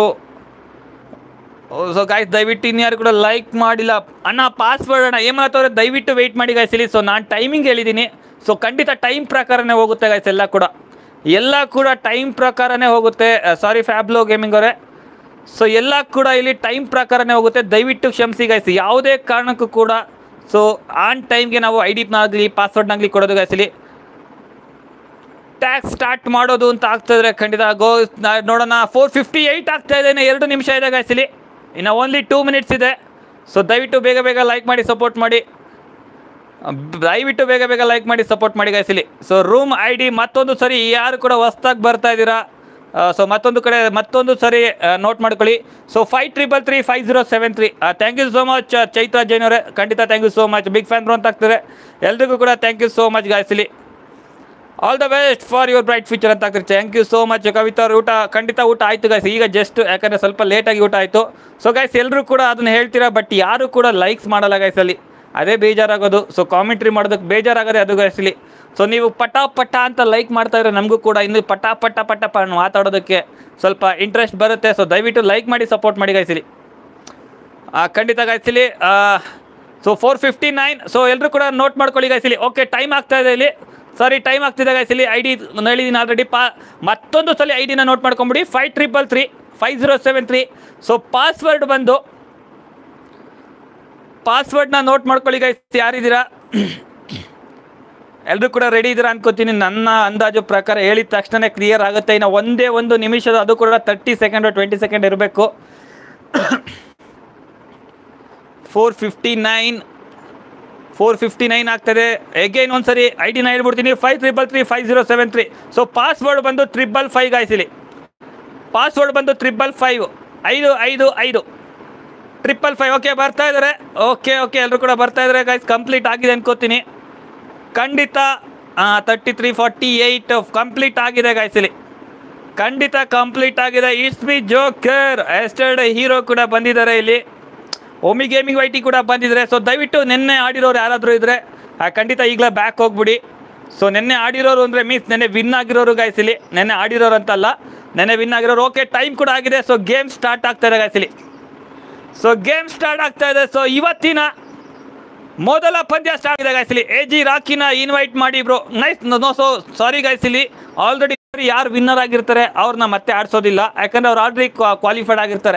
ಸೊ ಗಾಯ್ಸ್ ದಯವಿಟ್ಟು ಇನ್ಯಾರು ಕೂಡ ಲೈಕ್ ಮಾಡಿಲ್ಲ ಅಣ್ಣ ಪಾಸ್ವರ್ಡ್ ಅಣ್ಣ ಏನು ಮಾಡ್ತವ್ರೆ ದಯವಿಟ್ಟು ವೆಯ್ಟ್ ಮಾಡಿ ಗಾಯ್ಸ್ ಇಲ್ಲಿ ಸೊ ನಾನು ಟೈಮಿಂಗ್ ಹೇಳಿದ್ದೀನಿ ಸೊ ಖಂಡಿತ ಟೈಮ್ ಪ್ರಕಾರನೇ ಹೋಗುತ್ತೆ ಗಾಯ್ಸ್ ಎಲ್ಲ ಕೂಡ ಎಲ್ಲ ಕೂಡ ಟೈಮ್ ಪ್ರಕಾರನೇ ಹೋಗುತ್ತೆ ಸಾರಿ ಫ್ಯಾಬ್ಲೋ ಗೇಮಿಂಗ್ ಅವರೇ ಸೊ ಎಲ್ಲ ಕೂಡ ಇಲ್ಲಿ ಟೈಮ್ ಪ್ರಕಾರನೇ ಹೋಗುತ್ತೆ ದಯವಿಟ್ಟು ಕ್ಷಮಿಸಿ ಗಾಯ್ಸ್ ಯಾವುದೇ ಕಾರಣಕ್ಕೂ ಕೂಡ ಸೊ ಆನ್ ಟೈಮ್ಗೆ ನಾವು ಐ ಡಿನಾಗಲಿ ಪಾಸ್ವರ್ಡ್ನಾಗಲಿ ಕೊಡೋದು ಗಾಯ್ಸ್ ಇಲ್ಲಿ ಟ್ಯಾಕ್ಸ್ ಸ್ಟಾರ್ಟ್ ಮಾಡೋದು ಅಂತ ಆಗ್ತಾಯಿದ್ರೆ ಖಂಡಿತ ಗೋ ನಾ- ನೋಡೋಣ ಫೋರ್ ಫಿಫ್ಟಿ ಏಯ್ಟ್ ಆಗ್ತಾ ಇದೆ ಇನ್ನು ಎರಡು ನಿಮಿಷ ಇದೆ ಗಾಯ್ಸಿಲಿ ಇನ್ನು ಓನ್ಲಿ ಟೂ ಮಿನಿಟ್ಸ್ ಇದೆ ಸೊ ದಯವಿಟ್ಟು ಬೇಗ ಬೇಗ ಲೈಕ್ ಮಾಡಿ ಸಪೋರ್ಟ್ ಮಾಡಿ ದಯವಿಟ್ಟು ಬೇಗ ಬೇಗ ಲೈಕ್ ಮಾಡಿ ಸಪೋರ್ಟ್ ಮಾಡಿ ಗಾಯ್ಸಿಲಿ ಸೊ ರೂಮ್ ಐ ಡಿ ಮತ್ತೊಂದು ಸರಿ ಯಾರು ಕೂಡ ಹೊಸ್ದಾಗಿ ಬರ್ತಾ ಇದ್ದೀರಾ ಸೊ ಮತ್ತೊಂದು ಕಡೆ ಮತ್ತೊಂದು ಸರಿ ನೋಟ್ ಮಾಡ್ಕೊಳ್ಳಿ so five triple three five zero seven three thank you so much Chaitra Jain ಅವರೇ ಖಂಡಿತ thank you so much big fan ಅಂತ ಆಗ್ತಾರೆ ಎಲ್ರಿಗೂ ಕೂಡ ಥ್ಯಾಂಕ್ ಯು ಸೋ ಮಚ್ ಗಾಯ್ಸಿಲಿ all the best for your bright future ಅಂತ ಆಗ್ತಾರೆ thank you so much Kavitha ಅವ್ರ ಊಟ ಖಂಡಿತ ಊಟ ಆಯಿತು ಗೈಸ್ ಈಗ ಜಸ್ಟ್ ಯಾಕಂದರೆ ಸ್ವಲ್ಪ ಲೇಟಾಗಿ ಊಟ ಆಯಿತು ಸೊ ಗೈಸ್ ಎಲ್ಲರೂ ಕೂಡ ಅದನ್ನ ಹೇಳ್ತೀರಾ ಬಟ್ ಯಾರು ಕೂಡ ಲೈಕ್ಸ್ ಮಾಡಲ್ಲ ಗೈಸ್ ಅಲ್ಲಿ ಅದೇ ಬೇಜಾರಾಗೋದು ಸೊ ಕಾಮೆಂಟ್ರಿ ಮಾಡೋದಕ್ಕೆ ಬೇಜಾರಾಗೋದೇ ಅದು ಗೈಸ್ ಇಲ್ಲಿ ಸೊ ನೀವು ಪಟ ಪಟ ಅಂತ ಲೈಕ್ ಮಾಡ್ತಾ ಇದ್ರೆ ನಮಗೂ ಕೂಡ ಇನ್ನು ಪಟ ಪಟ ಪಟ ಪ ಮಾತಾಡೋದಕ್ಕೆ ಸ್ವಲ್ಪ ಇಂಟ್ರೆಸ್ಟ್ ಬರುತ್ತೆ ಸೊ ದಯವಿಟ್ಟು ಲೈಕ್ ಮಾಡಿ ಸಪೋರ್ಟ್ ಮಾಡಿ ಗೈಸ್ ಇಲ್ಲಿ ಆ, ಖಂಡಿತ ಗಾಯ್ಸಿಲಿ so four fifty nine so ಎಲ್ಲರೂ ಕೂಡ ನೋಟ್ ಮಾಡ್ಕೊಳ್ಳಿ ಗಾಯ್ಸಿಲಿ ಓಕೆ ಟೈಮ್ ಆಗ್ತಾ ಇದೆ ಇಲ್ಲಿ ಸಾರಿ ಟೈಮ್ ಆಗ್ತಿದೆ ಗೈಸ್ ಇಲ್ಲಿ ಐ ಡಿ ಹೇಳಿದ್ದೀನಿ ಆಲ್ರೆಡಿ ಪಾ ಮತ್ತೊಂದು ಸಲ ಐ ಡಿನ ನೋಟ್ ಮಾಡ್ಕೊಂಬಿಡಿ five triple three five zero seven three so password ಬಂದು ಪಾಸ್ವರ್ಡ್ನ ನೋಟ್ ಮಾಡ್ಕೊಳ್ಳಿ ಗೈಸ್ ಯಾರಿದ್ದೀರಾ ಎಲ್ಲರೂ ಕೂಡ ರೆಡಿ ಇದ್ದೀರಾ ಅನ್ಕೋತೀನಿ ನನ್ನ ಅಂದಾಜು ಪ್ರಕಾರ ಹೇಳಿದ ತಕ್ಷಣ ಕ್ಲಿಯರ್ ಆಗುತ್ತೆ ಇನ್ನು ಒಂದೇ ಒಂದು ನಿಮಿಷದ ಅದು ಕೂಡ ತರ್ಟಿ ಸೆಕೆಂಡ್ ಟ್ವೆಂಟಿ ಸೆಕೆಂಡ್ ಇರಬೇಕು four fifty nine four fifty nine ಆಗ್ತದೆ ಎಗೈನ್ ಒಂದ್ಸರಿ ಐ ಡಿನ ಹೇಳ್ಬಿಡ್ತೀನಿ five triple three five zero seven three so password ಬಂದು ತ್ರಿಬಲ್ ಫೈವ್ ಗಾಯಿಸಿಲಿ ಪಾಸ್ವರ್ಡ್ ಬಂದು ತ್ರಿಬಲ್ ಫೈವ್ ಐದು ಐದು ಐದು ಟ್ರಿಪಲ್ ಫೈವ್ ಓಕೆ ಬರ್ತಾ ಇದ್ದಾರೆ ಓಕೆ ಓಕೆ ಎಲ್ಲರೂ ಕೂಡ ಬರ್ತಾ ಇದ್ದಾರೆ ಗೈಸ್ ಕಂಪ್ಲೀಟ್ ಆಗಿದೆ ಅನ್ಕೋತೀನಿ ಖಂಡಿತ thirty three forty eight complete ಆಗಿದೆ ಗೈಸ್ ಇಲ್ಲಿ ಖಂಡಿತ ಕಂಪ್ಲೀಟ್ ಆಗಿದೆ it's me joker yesterday hero ಕೂಡ ಬಂದಿದ್ದಾರೆ ಇಲ್ಲಿ ಓಮಿ ಗೇಮಿಂಗ್ ವೈಟಿ ಕೂಡ ಬಂದಿದ್ದಾರೆ ಸೊ ದಯವಿಟ್ಟು ನಿನ್ನೆ ಆಡಿರೋರು ಯಾರಾದರೂ ಇದ್ದರೆ ಖಂಡಿತ ಈಗಲೇ ಬ್ಯಾಕ್ ಹೋಗ್ಬಿಡಿ ಸೊ ನಿನ್ನೆ ಆಡಿರೋರು ಅಂದರೆ ಮೀನ್ಸ್ ನೆನ್ನೆ ವಿನ್ ಆಗಿರೋರು guys ಇಲ್ಲಿ ನೆನ್ನೆ ಆಡಿರೋರು ಅಂತಲ್ಲ ನೆನ್ನೆ ವಿನ್ ಆಗಿರೋರು ಓಕೆ ಟೈಮ್ ಕೂಡ ಆಗಿದೆ ಸೊ ಗೇಮ್ ಸ್ಟಾರ್ಟ್ ಆಗ್ತಾ ಇದೆ guys ಇಲ್ಲಿ ಸೊ ಗೇಮ್ ಸ್ಟಾರ್ಟ್ ಆಗ್ತಾ ಇದೆ ಸೊ ಇವತ್ತಿನ ಮೊದಲ ಪಂದ್ಯ ಸ್ಟಾರ್ಟ್ ಇದೆ ಗಾಯ್ಸಿಲಿ ಎ ಜಿ ರಾಕಿನ ಇನ್ವೈಟ್ ಮಾಡಿ bro nice no so sorry ಗಾಯ್ಸಿಲಿ ಆಲ್ರೆಡಿ ಯಾರು ವಿನ್ನರ್ ಆಗಿರ್ತಾರೆ ಅವ್ರನ್ನ ಮತ್ತೆ ಆಡಿಸೋದಿಲ್ಲ ಯಾಕಂದ್ರೆ ಅವ್ರು ಆಲ್ರೆಡಿ ಕ್ವಾಲಿಫೈಡ್ ಆಗಿರ್ತಾರೆ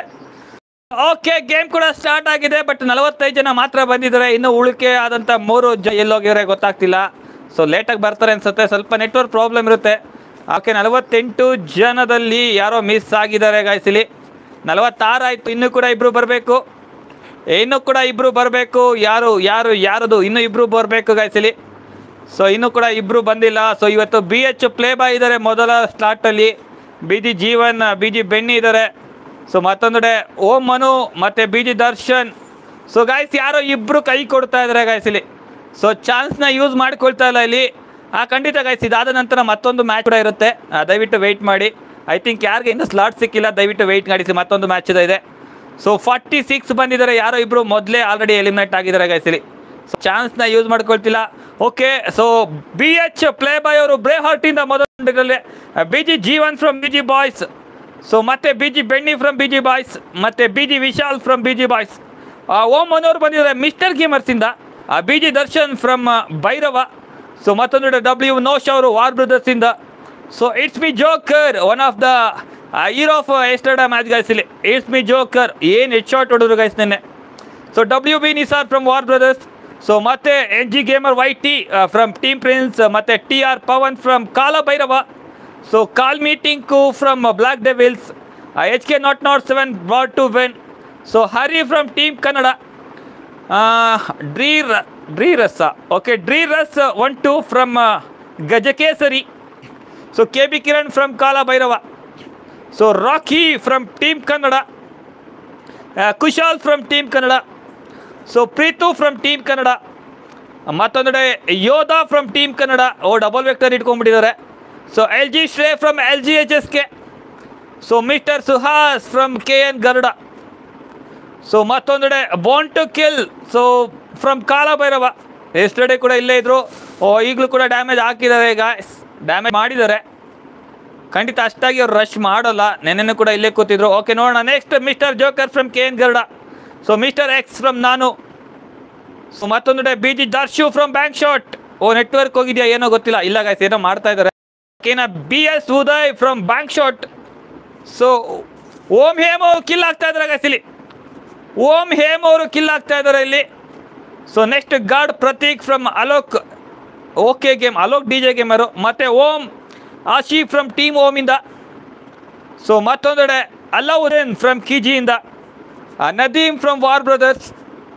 ಓಕೆ ಗೇಮ್ ಕೂಡ ಸ್ಟಾರ್ಟ್ ಆಗಿದೆ ಬಟ್ ನಲವತ್ತೈದು ಜನ ಮಾತ್ರ ಬಂದಿದ್ದಾರೆ ಇನ್ನು ಉಳಿಕೆ ಆದಂಥ ಮೂರು ಜ ಎಲ್ಲೋಗಿದ್ರೆ ಗೊತ್ತಾಗ್ತಿಲ್ಲ ಸೊ ಲೇಟಾಗಿ ಬರ್ತಾರೆ ಅನ್ಸುತ್ತೆ ಸ್ವಲ್ಪ ನೆಟ್ವರ್ಕ್ ಪ್ರಾಬ್ಲಮ್ ಇರುತ್ತೆ ಓಕೆ ನಲವತ್ತೆಂಟು ಜನದಲ್ಲಿ ಯಾರೋ ಮಿಸ್ ಆಗಿದ್ದಾರೆ ಗಾಯ್ಸಿಲಿ ನಲವತ್ತಾರು ಆಯಿತು ಇನ್ನೂ ಕೂಡ ಇಬ್ಬರು ಬರಬೇಕು ಇನ್ನೂ ಕೂಡ ಇಬ್ಬರು ಬರಬೇಕು ಯಾರು ಯಾರು ಯಾರದು ಇನ್ನೂ ಇಬ್ಬರು ಬರಬೇಕು ಗಾಯ್ಸಿಲಿ ಸೊ ಇನ್ನೂ ಕೂಡ ಇಬ್ಬರು ಬಂದಿಲ್ಲ ಸೊ ಇವತ್ತು ಬಿ ಎಚ್ ಪ್ಲೇ ಬಾಯ್ ಇದ್ದಾರೆ ಮೊದಲ ಸ್ಲಾಟಲ್ಲಿ B G Jeevan B G Benni ಇದ್ದಾರೆ ಸೊ ಮತ್ತೊಂದೆಡೆ ಓಂ ಮನು ಮತ್ತು B G Darshan so guys ಯಾರೋ ಇಬ್ಬರು ಕೈ ಕೊಡ್ತಾ ಇದ್ದಾರೆ ಗಾಯ್ಸ್ ಇಲ್ಲಿ ಸೊ ಚಾನ್ಸ್ನ ಯೂಸ್ ಮಾಡ್ಕೊಳ್ತಾ ಇಲ್ಲ ಇಲ್ಲಿ ಆ ಖಂಡಿತ ಗಾಯ್ಸ್ ಇದಾದ ನಂತರ ಮತ್ತೊಂದು ಮ್ಯಾಚ್ ಕೂಡ ಇರುತ್ತೆ ಆ, ದಯವಿಟ್ಟು ವೆಯ್ಟ್ ಮಾಡಿ ಐ ಥಿಂಕ್ ಯಾರಿಗೆ ಇನ್ನೂ ಸ್ಲಾಟ್ ಸಿಕ್ಕಿಲ್ಲ ದಯವಿಟ್ಟು ವೆಯ್ಟ್ ಮಾಡಿಸಿ ಮತ್ತೊಂದು ಮ್ಯಾಚ್ ಇದೆ ಸೊ ಫಾರ್ಟಿ ಸಿಕ್ಸ್ ಬಂದಿದ್ದಾರೆ ಯಾರೋ ಇಬ್ಬರು ಮೊದಲೇ ಆಲ್ರೆಡಿ ಎಲಿಮಿನೇಟ್ ಆಗಿದ್ದಾರೆ ಗಾಯ್ಸ್ ಇಲ್ಲಿ ಸೊ ಚಾನ್ಸ್ನ ಯೂಸ್ ಮಾಡ್ಕೊಳ್ತಿಲ್ಲ okay so B H play boy ಅವರು ಬ್ರೇ ಹಾರ್ಟಿಂದ ಮೊದಲಲ್ಲಿ B G Jeevan from B G boys so ಮತ್ತೆ B G Benni from B G boys ಮತ್ತೆ B G Vishal from B G boys Om ಮನೋರು ಬಂದಿದ್ದಾರೆ ಮಿಸ್ಟರ್ ಗೇಮರ್ಸಿಂದ B G Darshan from Bhairava so ಮತ್ತೊಂದು ಡಬ್ಲ್ಯೂ ನೋಶ್ ಅವರು ವಾರ್ ಬ್ರದರ್ಸಿಂದ so it's me joker one of the hero of yesterday match guys ಇಲ್ಲಿ it's me joker ಏನು ಹೆಡ್ ಶಾಟ್ ಹೊಡೆದ್ರು ಗೈಸ್ ನಿನ್ನೆ so W B Nisar from war brothers so ಮತ್ತೆ N G gamer Y T from team prince ಮತ್ತೆ T R Pavan from Kala Bhairava so ಕಾಲ್ ಮೀಟಿಂಗು from black devils H K not not seven ಬಾಟ್ ಟು ವೆನ್ so Hari from team Kannada ಡ್ರೀ ರ ಡ್ರೀ ರಸ ಓಕೆ ಡ್ರೀ ರಸ್ one two from ಗಜಕೇಸರಿ so K B Kiran from Kala Bhairava so rakhi from team Kannada Kushal from team Kannada so Preethu from team Kannada ಮತ್ತೊಂದೆಡೆ Yodha from team Kannada oh double vector ಇಟ್ಕೊಂಡ್ಬಿಟ್ಟಿದ್ದಾರೆ ಸೊ ಎಲ್ ಜಿ ಶ್ರೇ from L G H S K so mister Suhas from K N Garuda so ಮತ್ತೊಂದೆಡೆ bond to kill so from Kalabhairava yesterday ಕೂಡ ಇಲ್ಲೇ ಇದ್ರು ಓ ಈಗಲೂ ಕೂಡ damage ಹಾಕಿದ್ದಾರೆ ಈಗ ಡ್ಯಾಮೇಜ್ ಮಾಡಿದ್ದಾರೆ ಖಂಡಿತ ಅಷ್ಟಾಗಿ ಅವ್ರು ರಶ್ ಮಾಡೋಲ್ಲ ನೆನ್ನೆನೂ ಕೂಡ ಇಲ್ಲೇ ಕೂತಿದ್ರು ಓಕೆ ನೋಡೋಣ next mister joker from K N Garuda so mister X from ನಾನು ಸೊ ಮತ್ತೊಂದು B G Darshu from bank shot oh network ಹೋಗಿದೆಯಾ ಏನೋ ಗೊತ್ತಿಲ್ಲ ಇಲ್ಲ ಗಾಯ್ಸ್ ಏನೋ ಮಾಡ್ತಾ ಇದ್ದಾರೆ ಓಕೆನಾ B S Uday from bank shot so Om Hem ಅವರು ಕಿಲ್ ಆಗ್ತಾ ಇದ್ದಾರೆ ಗಾಯ್ಸ್ ಇಲ್ಲಿ ಓಂ ಹೇಮ್ ಅವರು ಕಿಲ್ ಆಗ್ತಾ ಇದ್ದಾರೆ ಇಲ್ಲಿ so next guard Prateek from Alok okay game Alok D J gamer ಮತ್ತು ಓಂ ಆಶಿ ಫ್ರಮ್ ಟೀಮ್ ಓಮಿಂದ ಸೊ ಮತ್ತೊಂದೆಡೆ ಅಲ್ಲಾವುದ್ದೀನ್ ಫ್ರಮ್ ಕಿಜಿಯಿಂದ ನದೀಮ್ ಫ್ರಮ್ ವಾರ್ ಬ್ರದರ್ಸ್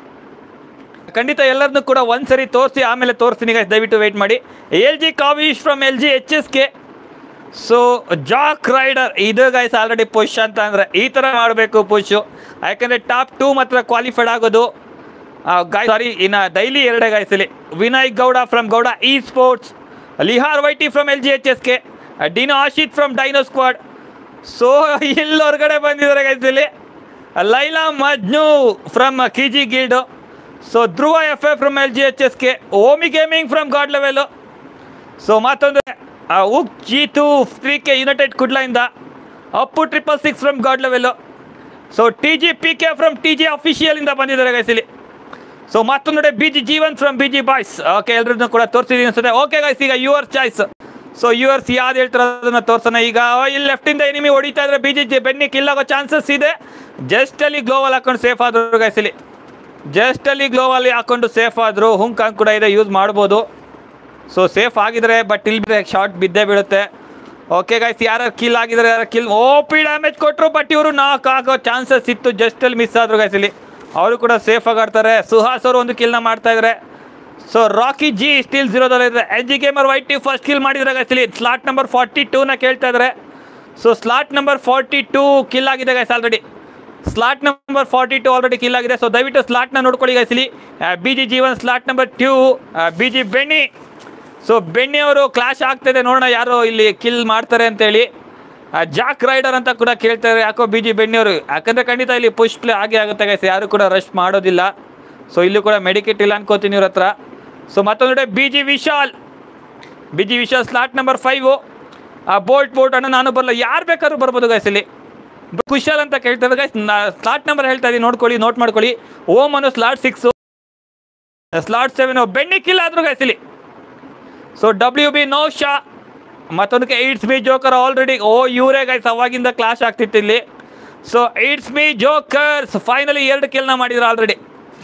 ಖಂಡಿತ ಎಲ್ಲರನ್ನೂ ಕೂಡ ಒಂದ್ಸರಿ ತೋರಿಸಿ ಆಮೇಲೆ ತೋರಿಸ್ತೀನಿ guys. ದಯವಿಟ್ಟು ವೆಯ್ಟ್ ಮಾಡಿ L G Kavish from L G H S K so Jack rider ಇದು ಗೈಸ್ ಆಲ್ರೆಡಿ ಪುಷ್ ಅಂತ ಅಂದರೆ ಈ ಥರ ಮಾಡಬೇಕು ಪುಷು ಯಾಕಂದರೆ ಟಾಪ್ ಟೂ ಮಾತ್ರ ಕ್ವಾಲಿಫೈಡ್ ಆಗೋದು ಗಾಯ್ ಸಾರಿ ಇನ್ನು ಡೈಲಿ ಎರಡೇ ಗಾಯ್ಸಲಿ Vinay Gowda from Gowda esports ಲಿಹಾರ್ YT from L G H S K dino Ashit from dino squad so ಇಲ್ಲಿ ಹೊರಗಡೆ ಬಂದಿದ್ದಾರೆ ಗೈಸಲ್ಲಿ ಲೈಲಾ ಮಜ್ನು ಫ್ರಮ್ ಕಿಜಿ guild so Dhruva F A from L G H S K Omi gaming from god level so ಮತ್ತೊಂದು ಉಕ್ Jeetu three K united ಕುಡ್ಲಯಿಂದ Appu triple six from god level so T G P K from T G ಅಫಿಷಿಯಲಿಂದ ಬಂದಿದ್ದಾರೆ ಗೈಸಿಲಿ so ಮತ್ತೊಂದು B G Jeevan from B G boys okay ಎಲ್ರನ್ನೂ ಕೂಡ ತೋರಿಸಿದೀನಿ ಅನ್ಸುತ್ತೆ ಓಕೆ ಗೈಸ್ ಈಗ ಯುವರ್ ಚಾಯ್ಸ್ ಸೊ ಯುವರ್ಸ್ ಯಾವ್ದು ಹೇಳ್ತಾರೋ ಅದನ್ನ ತೋರ್ಸೋಣ ಈಗ ಅವ ಇಲ್ಲಿ ಲೆಫ್ಟಿಂದ ಎನಿಮಿ ಹೊಡಿತಾ ಇದ್ರೆ ಬಿ ಜಿ ಬೆನ್ನಿ ಕಿಲ್ಲಾಗೋ ಚಾನ್ಸಸ್ ಇದೆ ಜಸ್ಟ್ ಅಲ್ಲಿ ಗ್ಲೋವಲ್ ಹಾಕೊಂಡು ಸೇಫ್ ಆದ್ರು ಗೈಸ್ ಇಲ್ಲಿ ಜಸ್ಟ್ ಅಲ್ಲಿ ಗ್ಲೋವಲ್ಲಿ ಹಾಕೊಂಡು ಸೇಫ್ ಆದ್ರು ಹುಂಕ್ ಹಂಗ್ ಕೂಡ ಇದೆ ಯೂಸ್ ಮಾಡ್ಬೋದು ಸೊ ಸೇಫ್ ಆಗಿದ್ರೆ ಬಟ್ ಇಲ್ಲಿ ಶಾರ್ಟ್ ಬಿದ್ದೇ ಬೀಳುತ್ತೆ ಓಕೆ ಗೈಸ್ ಯಾರು ಕಿಲ್ ಆಗಿದ್ರೆ ಯಾರು ಕಿಲ್ ಓ ಪಿ ಡ್ಯಾಮೇಜ್ ಕೊಟ್ಟರು ಬಟ್ ಇವರು ನಾಕ್ ಆಗೋ ಚಾನ್ಸಸ್ ಇತ್ತು ಜಸ್ಟ್ ಅಲ್ಲಿ ಮಿಸ್ ಆದ್ರು ಗೈಸ್ ಇಲ್ಲಿ ಅವರು ಕೂಡ ಸೇಫ್ ಆಗಿ ಆಡ್ತಾರೆ ಸುಹಾಸ್ ಅವರು ಒಂದು ಕಿಲ್ನ ಮಾಡ್ತಾ ಇದ್ದಾರೆ ಸೊ ರಾಕಿ ಜಿ ಸ್ಟಿಲ್ ಜೀರೋದಲ್ಲಿ ಇದೆ N G gamer Y T first kill ಮಾಡಿದ್ರೆ ಗೈಸ್ ಇಲ್ಲಿ ಸ್ಲಾಟ್ ನಂಬರ್ ಫಾರ್ಟಿ ಟೂನ ಕೇಳ್ತಾ ಇದ್ದಾರೆ so slot number forty two kill ಆಗಿದೆ guys already slot number forty two already kill ಆಗಿದೆ ಸೊ ದಯವಿಟ್ಟು ಸ್ಲಾಟ್ನ ನೋಡ್ಕೊಳ್ಳಿ ಗೈಸ್ ಇಲ್ಲಿ B G Jeevan slot number two B G Benni so Benni ಅವರು ಕ್ಲಾಶ್ ಆಗ್ತಿದೆ ನೋಡೋಣ ಯಾರು ಇಲ್ಲಿ ಕಿಲ್ ಮಾಡ್ತಾರೆ ಅಂತೇಳಿ ಆ, ಜಾಕ್ ರೈಡರ್ ಅಂತ ಕೂಡ ಕೇಳ್ತಾರೆ ಯಾಕೋ ಬಿ ಜಿ ಬೆಣ್ಣಿ ಅವರು ಯಾಕಂದ್ರೆ ಖಂಡಿತ ಇಲ್ಲಿ ಪುಷ್ ಪ್ಲೇ ಆಗೇ ಆಗುತ್ತೆ ಗೈಸ್ ಯಾರು ಕೂಡ ರಶ್ ಮಾಡೋದಿಲ್ಲ ಸೊ ಇಲ್ಲೂ ಕೂಡ ಮೆಡಿಕೇಟ್ ಇಲ್ಲ ಅನ್ಕೋತೀನಿ ಇವ್ರ ಹತ್ರ ಸೊ ಮತ್ತೊಂದು B G Vishal B G Vishal slot number five ಆ ಬೋಲ್ಟ್ ಬೋಲ್ಟ್ ಅಣ್ಣ ನಾನು ಬರಲ್ಲ ಯಾರು ಬೇಕಾದ್ರೂ ಬರ್ಬೋದು ಗೈಸ್ ಇಲ್ಲಿ ಕುಶಾಲ್ ಅಂತ ಕೇಳ್ತಾರೆ ಗೈಸ್ ಸ್ಲಾಟ್ ನಂಬರ್ ಹೇಳ್ತಾ ಇದೀನಿ ನೋಡ್ಕೊಳ್ಳಿ ನೋಟ್ ಮಾಡ್ಕೊಳ್ಳಿ ಓಮ್ ಅನ್ನೋ slot six slot seven Benni kill ಆದ್ರು ಗೈಸ್ ಇಲ್ಲಿ so W B Nausha ಮತ್ತೊಂದಕ್ಕೆ ಏಟ್ಸ್ ಮೀ ಜೋಕರ್ ಆಲ್ರೆಡಿ ಓ ಇವರೇ ಗೈಸ್ ಅವಾಗಿಂದ ಕ್ಲಾಶ್ ಆಗ್ತಿತ್ತು ಇಲ್ಲಿ so it's me jokers finally ಎರಡು ಕಿಲ್ನ ಮಾಡಿದ್ರು ಆಲ್ರೆಡಿ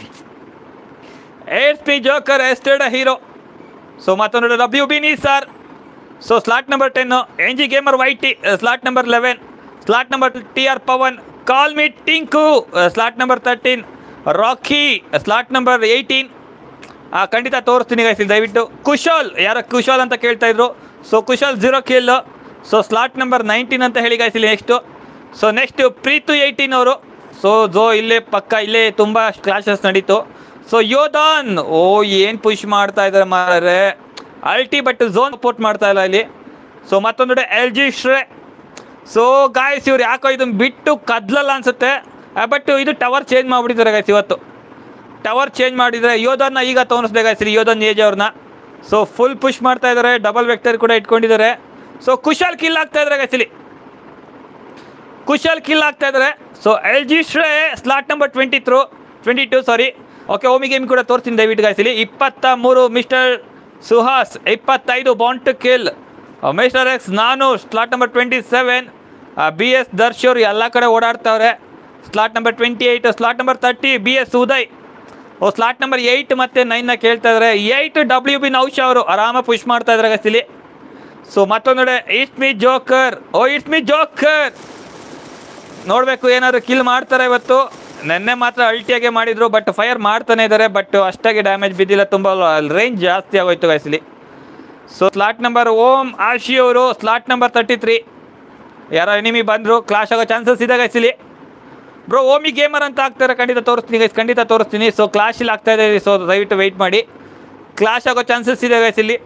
ಏಟ್ಸ್ ಮೀ ಜೋಕರ್ ಎಸ್ಟೆಡ್ ಹೀರೋ ಸೊ ಮತ್ತೊಂದು ಡಬ್ಲ್ಯೂ ಬಿ ನೀ sir so slot number ten N G gamer Y T slot number eleven slot number T R Pavan call me Tinku slot number thirteen Rocky slot number eighteen ಆ, ಖಂಡಿತ ತೋರಿಸ್ತೀನಿ guys ಇಲ್ಲಿ ದಯವಿಟ್ಟು ಕುಶಾಲ್ ಯಾರ ಕುಶಾಲ್ ಅಂತ ಕೇಳ್ತಾ ಇದ್ರು so Kushal zero kill so slot number nineteen ಅಂತ ಹೇಳಿ ಗೈಸ್ ಇಲ್ಲಿ next so next Preetu eighteen ಅವರು ಸೊ ಜೋ ಇಲ್ಲೇ ಪಕ್ಕ ಇಲ್ಲೇ ತುಂಬ ಕ್ಲಾಶಸ್ ನಡೀತು ಸೊ ಯೋಧಾನ್ ಓ ಏನು ಪುಷ್ ಮಾಡ್ತಾ ಇದ್ದಾರೆ ಮಾರೇ ಅಲ್ಟಿ ಬಟ್ ಝೋನ್ ಸಪೋರ್ಟ್ ಮಾಡ್ತಾ ಇಲ್ಲ ಇಲ್ಲಿ ಸೊ ಮತ್ತೊಂದು L G Shrey so guys ಇವ್ರು ಯಾಕೋ ಇದನ್ನ ಬಿಟ್ಟು ಕದ್ಲಲ್ಲ ಅನ್ಸುತ್ತೆ ಬಟ್ ಇದು ಟವರ್ ಚೇಂಜ್ ಮಾಡಿಬಿಟ್ಟಿದ್ದಾರೆ ಗಾಯ್ಸ್ ಇವತ್ತು ಟವರ್ ಚೇಂಜ್ ಮಾಡಿದರೆ ಯೋಧನ್ನ ಈಗ ತೋರಿಸ್ದೆ ಗಾಯ್ಸ್ ಇಲ್ಲಿ ಯೋಧನ್ ಏಜ್ ಅವ್ರನ್ನ ಸೊ ಫುಲ್ ಪುಷ್ ಮಾಡ್ತಾ ಇದ್ದಾರೆ ಡಬಲ್ ವೆಕ್ಟರ್ ಕೂಡ ಇಟ್ಕೊಂಡಿದ್ದಾರೆ ಸೊ ಕುಶಾಲ್ ಕಿಲ್ ಆಗ್ತಾ ಇದ್ದಾರೆ ಗಾಯ್ಸ್ ಇಲ್ಲಿ ಕುಶಾಲ್ ಕಿಲ್ ಆಗ್ತಾ ಇದ್ದಾರೆ so L G Shrey slot number twenty through twenty two sorry okay Omi game ಕೂಡ ತೋರಿಸ್ತೀನಿ ದಯವಿಟ್ಟು ಗಾಯ್ಸ್ ಇಲ್ಲಿ ಇಪ್ಪತ್ತ ಮೂರು ಮಿಸ್ಟರ್ ಸುಹಾಸ್ ಇಪ್ಪತ್ತೈದು bond to kill mister X ನಾನು slot number twenty seven B S ದರ್ಶೋರು ಎಲ್ಲ ಕಡೆ ಓಡಾಡ್ತಾವ್ರೆ slot number twenty eight slot number thirty B S Uday ಓ ಸ್ಲಾಟ್ ನಂಬರ್ ಏಯ್ಟ್ ಮತ್ತು ನೈನ್ನ ಕೇಳ್ತಾ ಇದ್ದಾರೆ ಏಯ್ಟ್ ಡಬ್ಲ್ಯೂ ಬಿ ನೌಶ್ ಅವರು ಆರಾಮಾಗಿ ಪುಷ್ ಮಾಡ್ತಾ ಇದ್ದಾರೆ guys ಇಲ್ಲಿ ಸೊ ಮತ್ತೊಂದೆಡೆ ಇಟ್ಸ್ ಮಿ ಜೋಕರ್ ಓ ಇಟ್ಸ್ ಮಿ ಜೋಕರ್ ನೋಡಬೇಕು ಏನಾದ್ರು ಕಿಲ್ ಮಾಡ್ತಾರೆ ಇವತ್ತು ನೆನ್ನೆ ಮಾತ್ರ ಅಲ್ಟಿಯಾಗೆ ಮಾಡಿದ್ರು ಬಟ್ ಫೈರ್ ಮಾಡ್ತಾನೆ ಇದ್ದಾರೆ ಬಟ್ ಅಷ್ಟಾಗಿ ಡ್ಯಾಮೇಜ್ ಬಿದ್ದಿಲ್ಲ ತುಂಬ ರೇಂಜ್ ಜಾಸ್ತಿ ಆಗೋಯ್ತು guys ಇಲ್ಲಿ so slot number Om Ashi ಅವರು ಸ್ಲಾಟ್ ನಂಬರ್ ತರ್ಟಿ ತ್ರೀ ಯಾರೋ ಎನಿಮಿ ಬಂದರು ಕ್ಲಾಶ್ ಆಗೋ ಚಾನ್ಸಸ್ ಇದೆ guys ಇಲ್ಲಿ ಬ್ರೋ ಓಮಿ ಗೇಮರ್ ಅಂತ ಆಗ್ತಾರೆ ಖಂಡಿತ ತೋರಿಸ್ತೀನಿ ಗೈಸ್ ಖಂಡಿತ ತೋರಿಸ್ತೀನಿ ಸೊ ಕ್ಲಾಶ್ ಇಲ್ಲಿ ಆಗ್ತಾ ಇದೆ ಸೊ ದಯವಿಟ್ಟು ವೆಯ್ಟ್ ಮಾಡಿ ಕ್ಲಾಶ್ ಆಗೋ ಚಾನ್ಸಸ್ ಇದೆ ಗೈಸ್ ಇಲ್ಲಿ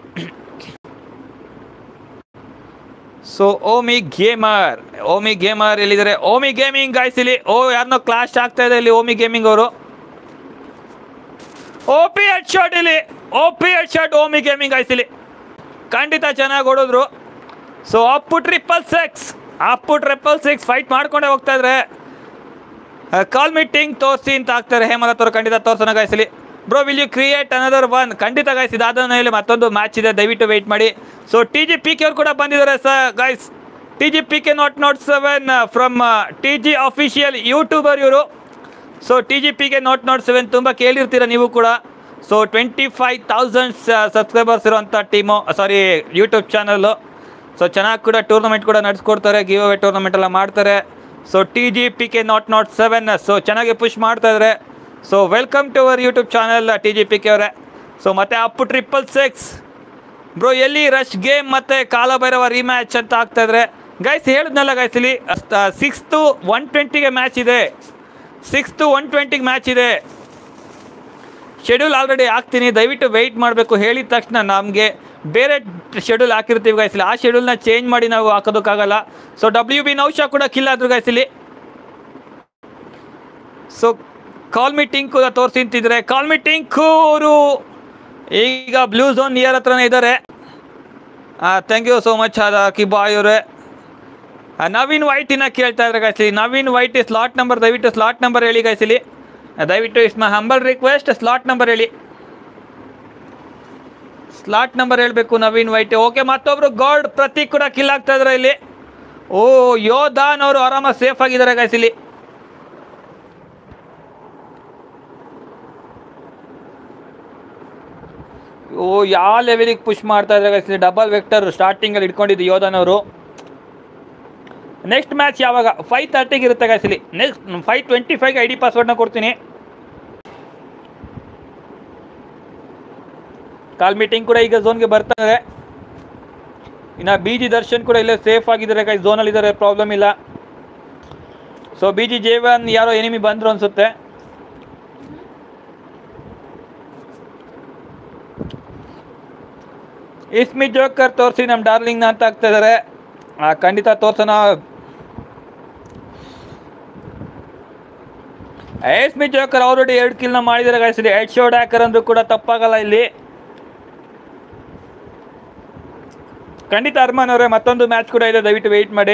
so Omi gamer Omi gamer ಎಲ್ಲಿದ್ದಾರೆ ಓಮಿ ಗೇಮಿಂಗ್ ಗಾಯ್ಸ್ ಇಲ್ಲಿ ಓ ಯಾರನ್ನೋ ಕ್ಲಾಶ್ ಆಗ್ತಾ ಇದೆ ಇಲ್ಲಿ ಓಮಿ ಗೇಮಿಂಗ್ ಅವರು ಓ ಪಿ ಹೆಡ್ ಶಾಟ್ ಇಲ್ಲಿ O P headshot Omi gaming guys ಇಲ್ಲಿ ಖಂಡಿತ ಚೆನ್ನಾಗಿ ಹೊಡೋದ್ರು so Appu triple six Appu triple six fight ಮಾಡ್ಕೊಂಡೇ ಹೋಗ್ತಾ ಇದ್ರೆ ಕಾಲ್ ಮೀಟಿಂಗ್ ತೋರಿಸಿ ಅಂತ ಆಗ್ತಾರೆ ಹೇಮಲತ್ ಅವರು ಖಂಡಿತ ತೋರ್ಸೋಣ ಗಾಯಿಸಲಿ bro will you create another one ಖಂಡಿತ ಗಾಯ್ಸ್ ಇದಾದ ಮೇಲೆ ಮತ್ತೊಂದು ಮ್ಯಾಚ್ ಇದೆ ದಯವಿಟ್ಟು ವೆಯ್ಟ್ ಮಾಡಿ so T G P K ಅವ್ರು ಕೂಡ ಬಂದಿದ್ದಾರೆ sir guys T G P K not not seven from T G official youtuber ಇವರು so T G P K not not seven ತುಂಬ ಕೇಳಿರ್ತೀರ ನೀವು ಕೂಡ so twenty five thousand subscribers ಇರುವಂಥ team sorry YouTube channel so ಚೆನ್ನಾಗಿ ಕೂಡ tournament ಕೂಡ ನಡೆಸ್ಕೊಡ್ತಾರೆ give away tournament ಎಲ್ಲ ಮಾಡ್ತಾರೆ so T G P K not not seven so ಚೆನ್ನಾಗಿ ಪುಷ್ ಮಾಡ್ತಾ ಇದ್ದಾರೆ so welcome to our YouTube channel T G P K ಅವರೇ ಸೊ ಮತ್ತೆ ಅಪ್ಪು ಟ್ರಿಪಲ್ ಸಿಕ್ಸ್ ಬ್ರೋ ಎಲ್ಲಿ ರಶ್ ಗೇಮ್ ಮತ್ತೆ ಕಾಲಭೈರವ ಮ್ಯಾಚ್ ಅಂತ ಆಗ್ತಾ ಇದ್ರೆ ಗೈಸ್ ಹೇಳಿದ್ನಲ್ಲ ಗೈಸ್ ಇಲ್ಲಿ ಸಿಕ್ಸ್ತು ಒನ್ ಟ್ವೆಂಟಿಗೆ ಮ್ಯಾಚ್ ಇದೆ ಸಿಕ್ಸ್ತು ಒನ್ ಟ್ವೆಂಟಿಗೆ ಮ್ಯಾಚ್ ಇದೆ ಶೆಡ್ಯೂಲ್ ಆಲ್ರೆಡಿ ಹಾಕ್ತೀನಿ ದಯವಿಟ್ಟು ವೆಯ್ಟ್ ಮಾಡಬೇಕು ಹೇಳಿದ ತಕ್ಷಣ ನಮಗೆ ಬೇರೆ ಶೆಡ್ಯೂಲ್ ಹಾಕಿರ್ತೀವಿ ಗಾಯ್ಸಲಿ ಆ ಶೆಡ್ಯೂಲ್ನ ಚೇಂಜ್ ಮಾಡಿ ನಾವು ಹಾಕೋದಕ್ಕಾಗಲ್ಲ ಸೊ ಡಬ್ಲ್ಯೂ ಬಿ ನೌಶಾ ಕೂಡ ಕಿಲ್ ಆದ್ರು ಗಾಯ್ಸಲಿ ಸೊ ಕಾಲ್ ಮಿ ಟಿಂಕು ತೋರಿಸಿ ಅಂತಿದ್ರೆ ಕಾಲ್ ಮಿ ಟಿಂಕು ಅವರು ಈಗ ಬ್ಲೂ ಝೋನ್ ನಿಯರ್ ಹತ್ರನೇ ಇದ್ದಾರೆ ಥ್ಯಾಂಕ್ ಯು ಸೋ ಮಚ್ ಅದ ಕಿಬಾಯ್ ಅವರೇ ನವೀನ್ ವೈಟಿನ ಕೇಳ್ತಾ ಇದ್ದಾರೆ ಗಾಯ್ಸಲಿ ನವೀನ್ ವೈಟ್ ಸ್ಲಾಟ್ ನಂಬರ್ ದಯವಿಟ್ಟು ಸ್ಲಾಟ್ ನಂಬರ್ ಹೇಳಿ ಗಾಯ್ಸಲಿ ದಯವಿಟ್ಟು is my humble request slot number ಹೇಳಿ ಸ್ಲಾಟ್ ನಂಬರ್ ಹೇಳಬೇಕು ನವೀನ್ ವೈಟ್ ಓಕೆ ಮತ್ತೊಬ್ರು ಗಾಡ್ ಪ್ರತೀಕ್ ಕೂಡ ಕಿಲ್ ಆಗ್ತಾ ಇದ್ದಾರೆ ಇಲ್ಲಿ ಓ ಯೋಧಾನ್ ಅವರು ಆರಾಮ ಸೇಫ್ ಆಗಿದ್ದಾರೆ ಗೈಸ್ ಇಲ್ಲಿ ಓ ಯಾವ ಲೆವೆಲಿಗೆ ಪುಷ್ ಮಾಡ್ತಾ ಇದ್ದಾರೆ ಗೈಸ್ ಇಲ್ಲಿ ಡಬಲ್ ವೆಕ್ಟರ್ ಸ್ಟಾರ್ಟಿಂಗಲ್ಲಿ ಇಟ್ಕೊಂಡಿದ್ದು ಯೋಧನ್ ಅವರು ನೆಕ್ಸ್ಟ್ ಮ್ಯಾಚ್ ಯಾವಾಗ ಫೈವ್ ತರ್ಟಿಗೆ ಇರುತ್ತೆ ಗೈಸ್ ಇಲ್ಲಿ ನೆಕ್ಸ್ಟ್ ಫೈವ್ ಟ್ವೆಂಟಿ ಫೈವ್ಗೆ ಐ ಡಿ ಪಾಸ್ವರ್ಡ್ನ ಕೊಡ್ತೀನಿ ಕಾಲ್ ಮೀಟಿಂಗ್ ಕೂಡ ಈಗ ಝೋನ್ಗೆ ಬರ್ತಾರೆ ಇನ್ನು ಬಿ ಜಿ ದರ್ಶನ್ ಕೂಡ ಇಲ್ಲೇ ಸೇಫ್ ಆಗಿದ್ದಾರೆ ಕೈ ಝೋನಲ್ಲಿ ಇದ್ದಾರೆ ಪ್ರಾಬ್ಲಮ್ ಇಲ್ಲ ಸೊ ಬಿ ಜಿ ಜೇವನ್ ಯಾರೋ ಎನಿಮಿ ಬಂದರು ಅನ್ಸುತ್ತೆ ಇಸ್ಮಿ ಜೋಕರ್ ತೋರಿಸಿ ನಮ್ಮ ಡಾರ್ಲಿಂಗ್ನ ಅಂತ ಆಗ್ತಾ ಇದ್ದಾರೆ ಆ, ಖಂಡಿತ ತೋರ್ಸೋಣ ಎಸ್ಮಿ ಜೋಕರ್ ಆಲ್ರೆಡಿ ಎರಡು ಕಿಲ್ನ ಮಾಡಿದ್ದಾರೆ guys ಇಲ್ಲಿ ಹೆಡ್ ಶೋಡ್ ಹ್ಯಾಕರ್ ಅಂದ್ರೂ ಕೂಡ ತಪ್ಪಾಗಲ್ಲ ಇಲ್ಲಿ ಖಂಡಿತ ಅರ್ಮಾನ್ ಅವರೇ ಮತ್ತೊಂದು ಮ್ಯಾಚ್ ಕೂಡ ಇದೆ ದಯವಿಟ್ಟು ವೆಯ್ಟ್ ಮಾಡಿ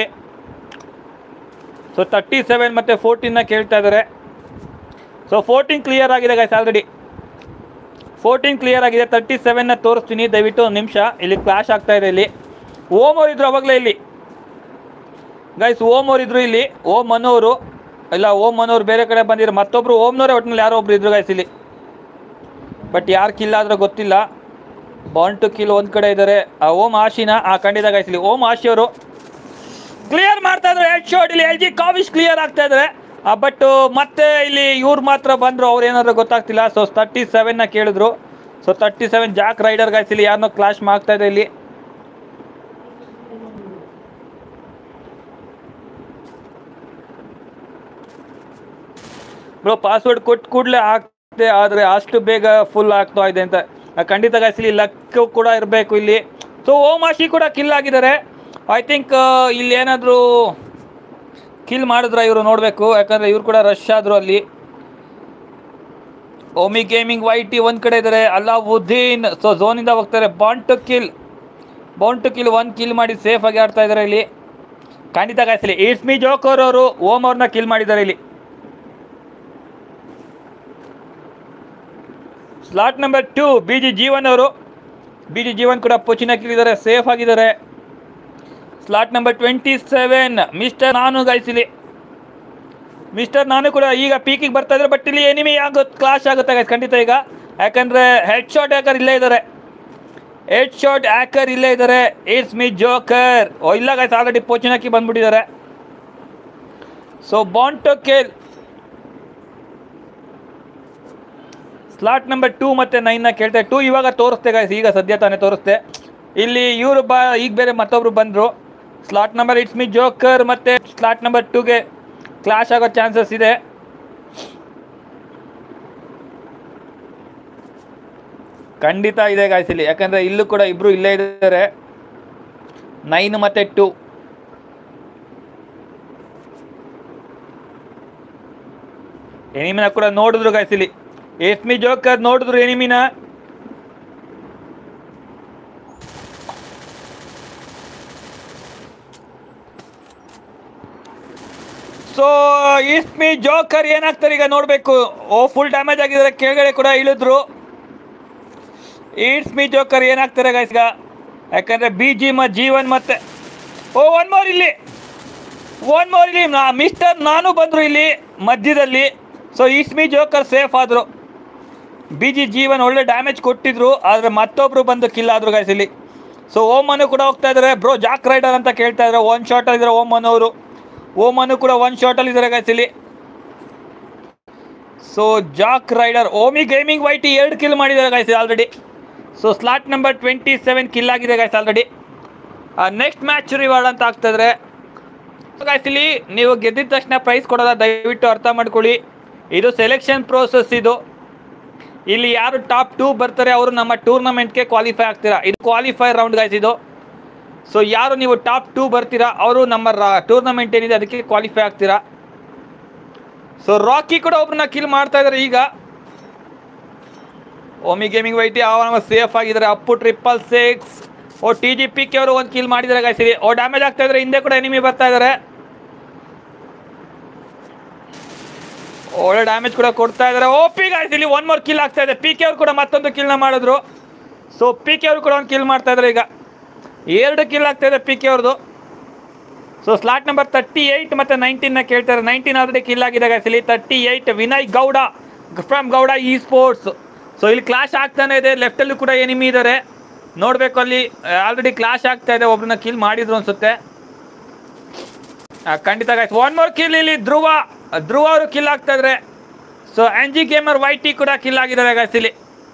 ಸೊ ತರ್ಟಿ ಸೆವೆನ್ ಮತ್ತು ಫೋರ್ಟೀನ್ನ ಕೇಳ್ತಾ ಇದ್ದಾರೆ ಸೊ ಫೋರ್ಟೀನ್ ಕ್ಲಿಯರ್ ಆಗಿದೆ ಗೈಸ್ ಆಲ್ರೆಡಿ ಫೋರ್ಟೀನ್ ಕ್ಲಿಯರ್ ಆಗಿದೆ ತರ್ಟಿ ಸೆವೆನ್ನ ತೋರಿಸ್ತೀನಿ ದಯವಿಟ್ಟು ಒಂದು ನಿಮಿಷ ಇಲ್ಲಿ ಕ್ಲಾಶ್ ಆಗ್ತಾ ಇದೆ ಇಲ್ಲಿ ಓಮ್ ಅವ್ರು ಇದ್ರು ಅವಾಗಲೇ ಇಲ್ಲಿ ಗೈಸ್ ಓಮ್ ಅವ್ರು ಇದ್ರು ಇಲ್ಲಿ ಓಮ್ ಮನೋರು ಇಲ್ಲ ಓಮ್ ಮನೋರು ಬೇರೆ ಕಡೆ ಬಂದಿದ್ರು ಮತ್ತೊಬ್ರು ಓಮ್ನವರೇ ಒಟ್ಟಿನಲ್ಲಿ ಯಾರೋ ಒಬ್ರು ಇದ್ರು ಗೈಸ್ ಇಲ್ಲಿ ಬಟ್ ಯಾರು ಕಿಲ್ ಆದ್ರೆ ಗೊತ್ತಿಲ್ಲ ಬಾಂಡ್ ಟು ಕಿಲ್ ಒಂದು ಕಡೆ ಇದ್ದಾರೆ ಆ ಓಮ್ ಆಶಿನ ಆ ಖಂಡಿತ ಗೈಸ್ ಇಲ್ಲಿ ಓಮ್ ಆಶಿ ಅವರು ಕ್ಲಿಯರ್ ಮಾಡ್ತಾ ಇದ್ದಾರೆ ಹೆಡ್ ಶಾಟ್ ಇಲ್ಲಿ ಎಲ್ ಜಿ ಕಾವಿಶ್ ಕ್ಲಿಯರ್ ಆಗ್ತಾ ಇದ್ದಾರೆ ಬಟ್ ಮತ್ತೆ ಇಲ್ಲಿ ಇವ್ರು ಮಾತ್ರ ಬಂದರು ಅವ್ರು ಏನಾದ್ರು ಗೊತ್ತಾಗ್ತಿಲ್ಲ ಸೊ ತರ್ಟಿ ಸೆವೆನ್ನ ಕೇಳಿದ್ರು so thirty seven Jack Rider guys ಇಲ್ಲಿ ಯಾರನ್ನೋ ಕ್ಲಾಶ್ ಮಾಡ್ತಾ ಇದೆ ಇಲ್ಲಿ ಬ್ರೋ ಪಾಸ್ವರ್ಡ್ ಕೊಟ್ಟು ಕೂಡಲೇ ಆಗ್ತದೆ ಆದರೆ ಅಷ್ಟು ಬೇಗ ಫುಲ್ ಆಗ್ತಾ ಇದೆ ಅಂತ ಆ, ಖಂಡಿತ ಗಾಯ್ಸ್ ಇಲ್ಲಿ ಲಕ್ ಕೂಡ ಇರಬೇಕು ಇಲ್ಲಿ ಸೊ ಓಮಾಶಿ ಕೂಡ ಕಿಲ್ ಆಗಿದ್ದಾರೆ ಐ ಥಿಂಕ್ ಇಲ್ಲಿ ಏನಾದರೂ ಕಿಲ್ ಮಾಡಿದ್ರ ಇವರು ನೋಡಬೇಕು ಯಾಕಂದರೆ ಇವ್ರು ಕೂಡ ರಶ್ ಆದರು ಅಲ್ಲಿ ಓಮಿ ಗೇಮಿಂಗ್ ವೈ ಟಿ ಒಂದು ಕಡೆ ಇದ್ದಾರೆ ಅಲ್ಲಾವುದ್ದೀನ್ ಸೊ ಝೋನಿಂದ ಹೋಗ್ತಾರೆ bond to kill bond to kill one kill ಮಾಡಿ ಸೇಫ್ ಆಗಿ ಆಡ್ತಾ ಇದ್ದಾರೆ ಇಲ್ಲಿ ಖಂಡಿತ ಗಾಯ್ಸಲಿ ಇಟ್ಸ್ ಮಿ ಜೋಕರ್ ಅವರು ಓಮ್ ಅವ್ರನ್ನ ಕಿಲ್ ಮಾಡಿದ್ದಾರೆ ಇಲ್ಲಿ slot number two B G Jeevan ಅವರು ಬಿ ಜಿ ಜೀವನ್ ಕೂಡ ಪೊಚಿನ ಕಿಲ್ಲಿದ್ದಾರೆ ಸೇಫ್ ಆಗಿದ್ದಾರೆ slot number twenty seven mister ನಾನು ಗಾಯಿಸಿಲಿ ಮಿಸ್ಟರ್ ನಾನು ಕೂಡ ಈಗ ಪೀಕಿಗೆ ಬರ್ತಾ ಇದ್ದಾರೆ ಬಟ್ ಇಲ್ಲಿ ಎನಿಮಿ ಆಗೋ ಕ್ಲಾಶ್ ಆಗುತ್ತೆ guys ಖಂಡಿತ ಈಗ ಯಾಕಂದರೆ ಹೆಡ್ ಶಾಟ್ ಹ್ಯಾಕರ್ ಇಲ್ಲೇ ಇದ್ದಾರೆ ಹೆಡ್ ಶಾಟ್ ಹ್ಯಾಕರ್ ಇಲ್ಲೇ ಇದ್ದಾರೆ ಇಟ್ಸ್ ಮಿ ಜೋಕರ್ ಓ ಇಲ್ಲ ಗಾಯ್ಸ್ ಆಲ್ರೆಡಿ ಪೋಚಿನಾಕಿ ಬಂದ್ಬಿಟ್ಟಿದ್ದಾರೆ so bond to kill slot number two ಮತ್ತು ನೈನ್ನ ಕೇಳ್ತೆ ಟೂ ಇವಾಗ ತೋರಿಸ್ತೆ ಗಾಯ್ಸ್ ಈಗ ಸದ್ಯ ತಾನೇ ತೋರಿಸ್ತೆ ಇಲ್ಲಿ ಇವರು ಬಾ ಈಗ ಬೇರೆ ಮತ್ತೊಬ್ರು ಬಂದರು slot number it's me joker ಮತ್ತು ಸ್ಲಾಟ್ ನಂಬರ್ ಟೂಗೆ ಕ್ಲಾಶ್ ಆಗೋ ಚಾನ್ಸಸ್ ಇದೆ ಖಂಡಿತ ಇದೆ ಗಾಯ್ಸ್ ಇಲ್ಲಿ ಯಾಕಂದರೆ ಇಲ್ಲೂ ಕೂಡ ಇಬ್ಬರು ಇಲ್ಲೇ ಇದ್ದಾರೆ ನೈನ್ ಮತ್ತು ಟೂ ಎನಿಮಿನ ಕೂಡ ನೋಡಿದ್ರು ಗಾಯ್ಸ್ ಇಲ್ಲಿ ಎಸ್ಮಿ ಜೋಕರ್ ನೋಡಿದ್ರು ಎನಿಮಿನ ಸೊ ಇಸ್ಮಿ ಜೋಕರ್ ಏನಾಗ್ತಾರೆ ಈಗ ನೋಡಬೇಕು ಓ ಫುಲ್ ಡ್ಯಾಮೇಜ್ ಆಗಿದ್ದಾರೆ ಕೆಳಗಡೆ ಕೂಡ ಇಳಿದ್ರು ಇಟ್ಸ್ ಮಿ ಜೋಕರ್ ಏನಾಗ್ತಾರೆ guys ಈಗ ಯಾಕಂದ್ರೆ ಬಿ ಜಿ ಮ ಜೀವನ್ ಮತ್ತೆ ಓ ಒನ್ ಮೋರ್ ಇಲ್ಲಿ ಒನ್ ಮೋರ್ ಇಲ್ಲಿ ನಾ ಮಿಸ್ಟರ್ ನಾನು ಬಂದರು ಇಲ್ಲಿ ಮಧ್ಯದಲ್ಲಿ ಸೊ ಇಸ್ಮಿ ಜೋಕರ್ ಸೇಫ್ ಆದರು ಬಿ ಜಿ ಜೀವನ್ ಒಳ್ಳೆ ಡ್ಯಾಮೇಜ್ ಕೊಟ್ಟಿದ್ರು ಆದರೆ ಮತ್ತೊಬ್ರು ಬಂದು ಕಿಲ್ ಆದ್ರು guys ಇಲ್ಲಿ ಸೊ ಓಮನು ಕೂಡ ಹೋಗ್ತಾ ಇದ್ದಾರೆ ಬ್ರೋ ಜಾಕ್ ರೈಡರ್ ಅಂತ ಕೇಳ್ತಾ ಇದ್ದಾರೆ ಒನ್ ಶಾಟಲ್ಲಿ ಇದ್ದಾರೆ ಓಮನ್ ಅವರು ಓಮನು ಕೂಡ ಒನ್ ಶಾಟಲ್ಲಿ ಇದ್ದಾರೆ guys ಇಲ್ಲಿ so Jack Rider Omi gaming YT ಎರಡು ಕಿಲ್ ಮಾಡಿದ್ದಾರೆ guys already so slot number twenty seven kill ಆಗಿದೆ guys already next match reward ಅಂತ ಆಗ್ತಾಯಿದ್ರೆ ಗಾಯ್ಸ್ ಇಲ್ಲಿ ನೀವು ಗೆದ್ದಿದ ತಕ್ಷಣ ಪ್ರೈಸ್ ಕೊಡೋದ ದಯವಿಟ್ಟು ಅರ್ಥ ಮಾಡ್ಕೊಳ್ಳಿ ಇದು ಸೆಲೆಕ್ಷನ್ ಪ್ರೋಸೆಸ್ ಇದು ಇಲ್ಲಿ ಯಾರು ಟಾಪ್ ಟೂ ಬರ್ತಾರೆ ಅವರು ನಮ್ಮ ಟೂರ್ನಮೆಂಟ್ಗೆ ಕ್ವಾಲಿಫೈ ಆಗ್ತೀರಾ ಇದು ಕ್ವಾಲಿಫೈ ರೌಂಡ್ ಗಾಯ್ಸ್ ಇದು ಸೊ ಯಾರು ನೀವು ಟಾಪ್ ಟೂ ಬರ್ತೀರಾ ಅವರು ನಮ್ಮ ಟೂರ್ನಮೆಂಟ್ ಏನಿದೆ ಅದಕ್ಕೆ ಕ್ವಾಲಿಫೈ ಆಗ್ತೀರಾ ಸೊ ರಾಕಿ ಕೂಡ ಒಬ್ರನ್ನ ಕಿಲ್ ಮಾಡ್ತಾ ಇದ್ದಾರೆ ಈಗ ಓಮಿ ಗೇಮಿಂಗ್ ವೈಟಿ ಅವನ ಸೇಫ್ ಆಗಿದ್ದಾರೆ ಅಪ್ಪು ಟ್ರಿಪಲ್ ಸಿಕ್ಸ್ ಓ ಟಿ ಜಿ ಪಿ ಕೆ ಅವರು ಒಂದು ಕಿಲ್ ಮಾಡಿದ್ದಾರೆ ಗಾಯ್ಸ್ ಇಲ್ಲಿ ಓ ಡ್ಯಾಮೇಜ್ ಆಗ್ತಾ ಇದ್ದಾರೆ ಹಿಂದೆ ಕೂಡ ಎನಿಮಿ ಬರ್ತಾ ಇದ್ದಾರೆ ಒಳ್ಳೆ ಡ್ಯಾಮೇಜ್ ಕೂಡ ಕೊಡ್ತಾ ಇದ್ದಾರೆ ಓ ಪಿ ಗಾಯ್ಸ್ ಇಲ್ಲಿ ಒನ್ ಮೋರ್ ಕಿಲ್ ಆಗ್ತಾ ಇದೆ ಪಿ ಕೆ ಅವ್ರು ಕೂಡ ಮತ್ತೊಂದು ಕಿಲ್ನ ಮಾಡಿದ್ರು ಸೊ ಪಿ ಕೆ ಅವರು ಕೂಡ ಒಂದು ಕಿಲ್ ಮಾಡ್ತಾ ಇದ್ದಾರೆ ಈಗ ಎರಡು ಕಿಲ್ ಆಗ್ತಾ ಇದೆ ಪಿ ಕೆ ಅವ್ರದ್ದು so slot number thirty eight ಮತ್ತು ನೈನ್ಟೀನ್ನ ಕೇಳ್ತಾರೆ ನೈನ್ಟೀನ್ ಆಲ್ರೆಡಿ ಕಿಲ್ ಆಗಿದೆ guys ಇಲ್ಲಿ thirty eight Vinay Gowda from Gowda esports so ಇಲ್ಲಿ ಕ್ಲಾಶ್ ಆಗ್ತಾನೆ ಇದೆ ಲೆಫ್ಟಲ್ಲೂ ಕೂಡ ಎನಿಮಿ ಇದ್ದಾರೆ ನೋಡಬೇಕು ಅಲ್ಲಿ ಆಲ್ರೆಡಿ ಕ್ಲಾಶ್ ಆಗ್ತಾ ಇದೆ ಒಬ್ರನ್ನ ಕಿಲ್ ಮಾಡಿದ್ರು ಅನ್ಸುತ್ತೆ ಆ, ಖಂಡಿತ ಗಾಯ್ಸ್ ಒನ್ ಮೋರ್ ಕಿಲ್ ಇಲ್ಲಿ ಧ್ರುವ ಧ್ರುವ ಅವರು ಕಿಲ್ ಆಗ್ತಾ ಇದ್ದಾರೆ so N G gamer Y T ಕೂಡ ಕಿಲ್ ಆಗಿದ್ದಾರೆ ಗಾಯ್ಸ್ ಇಲ್ಲಿ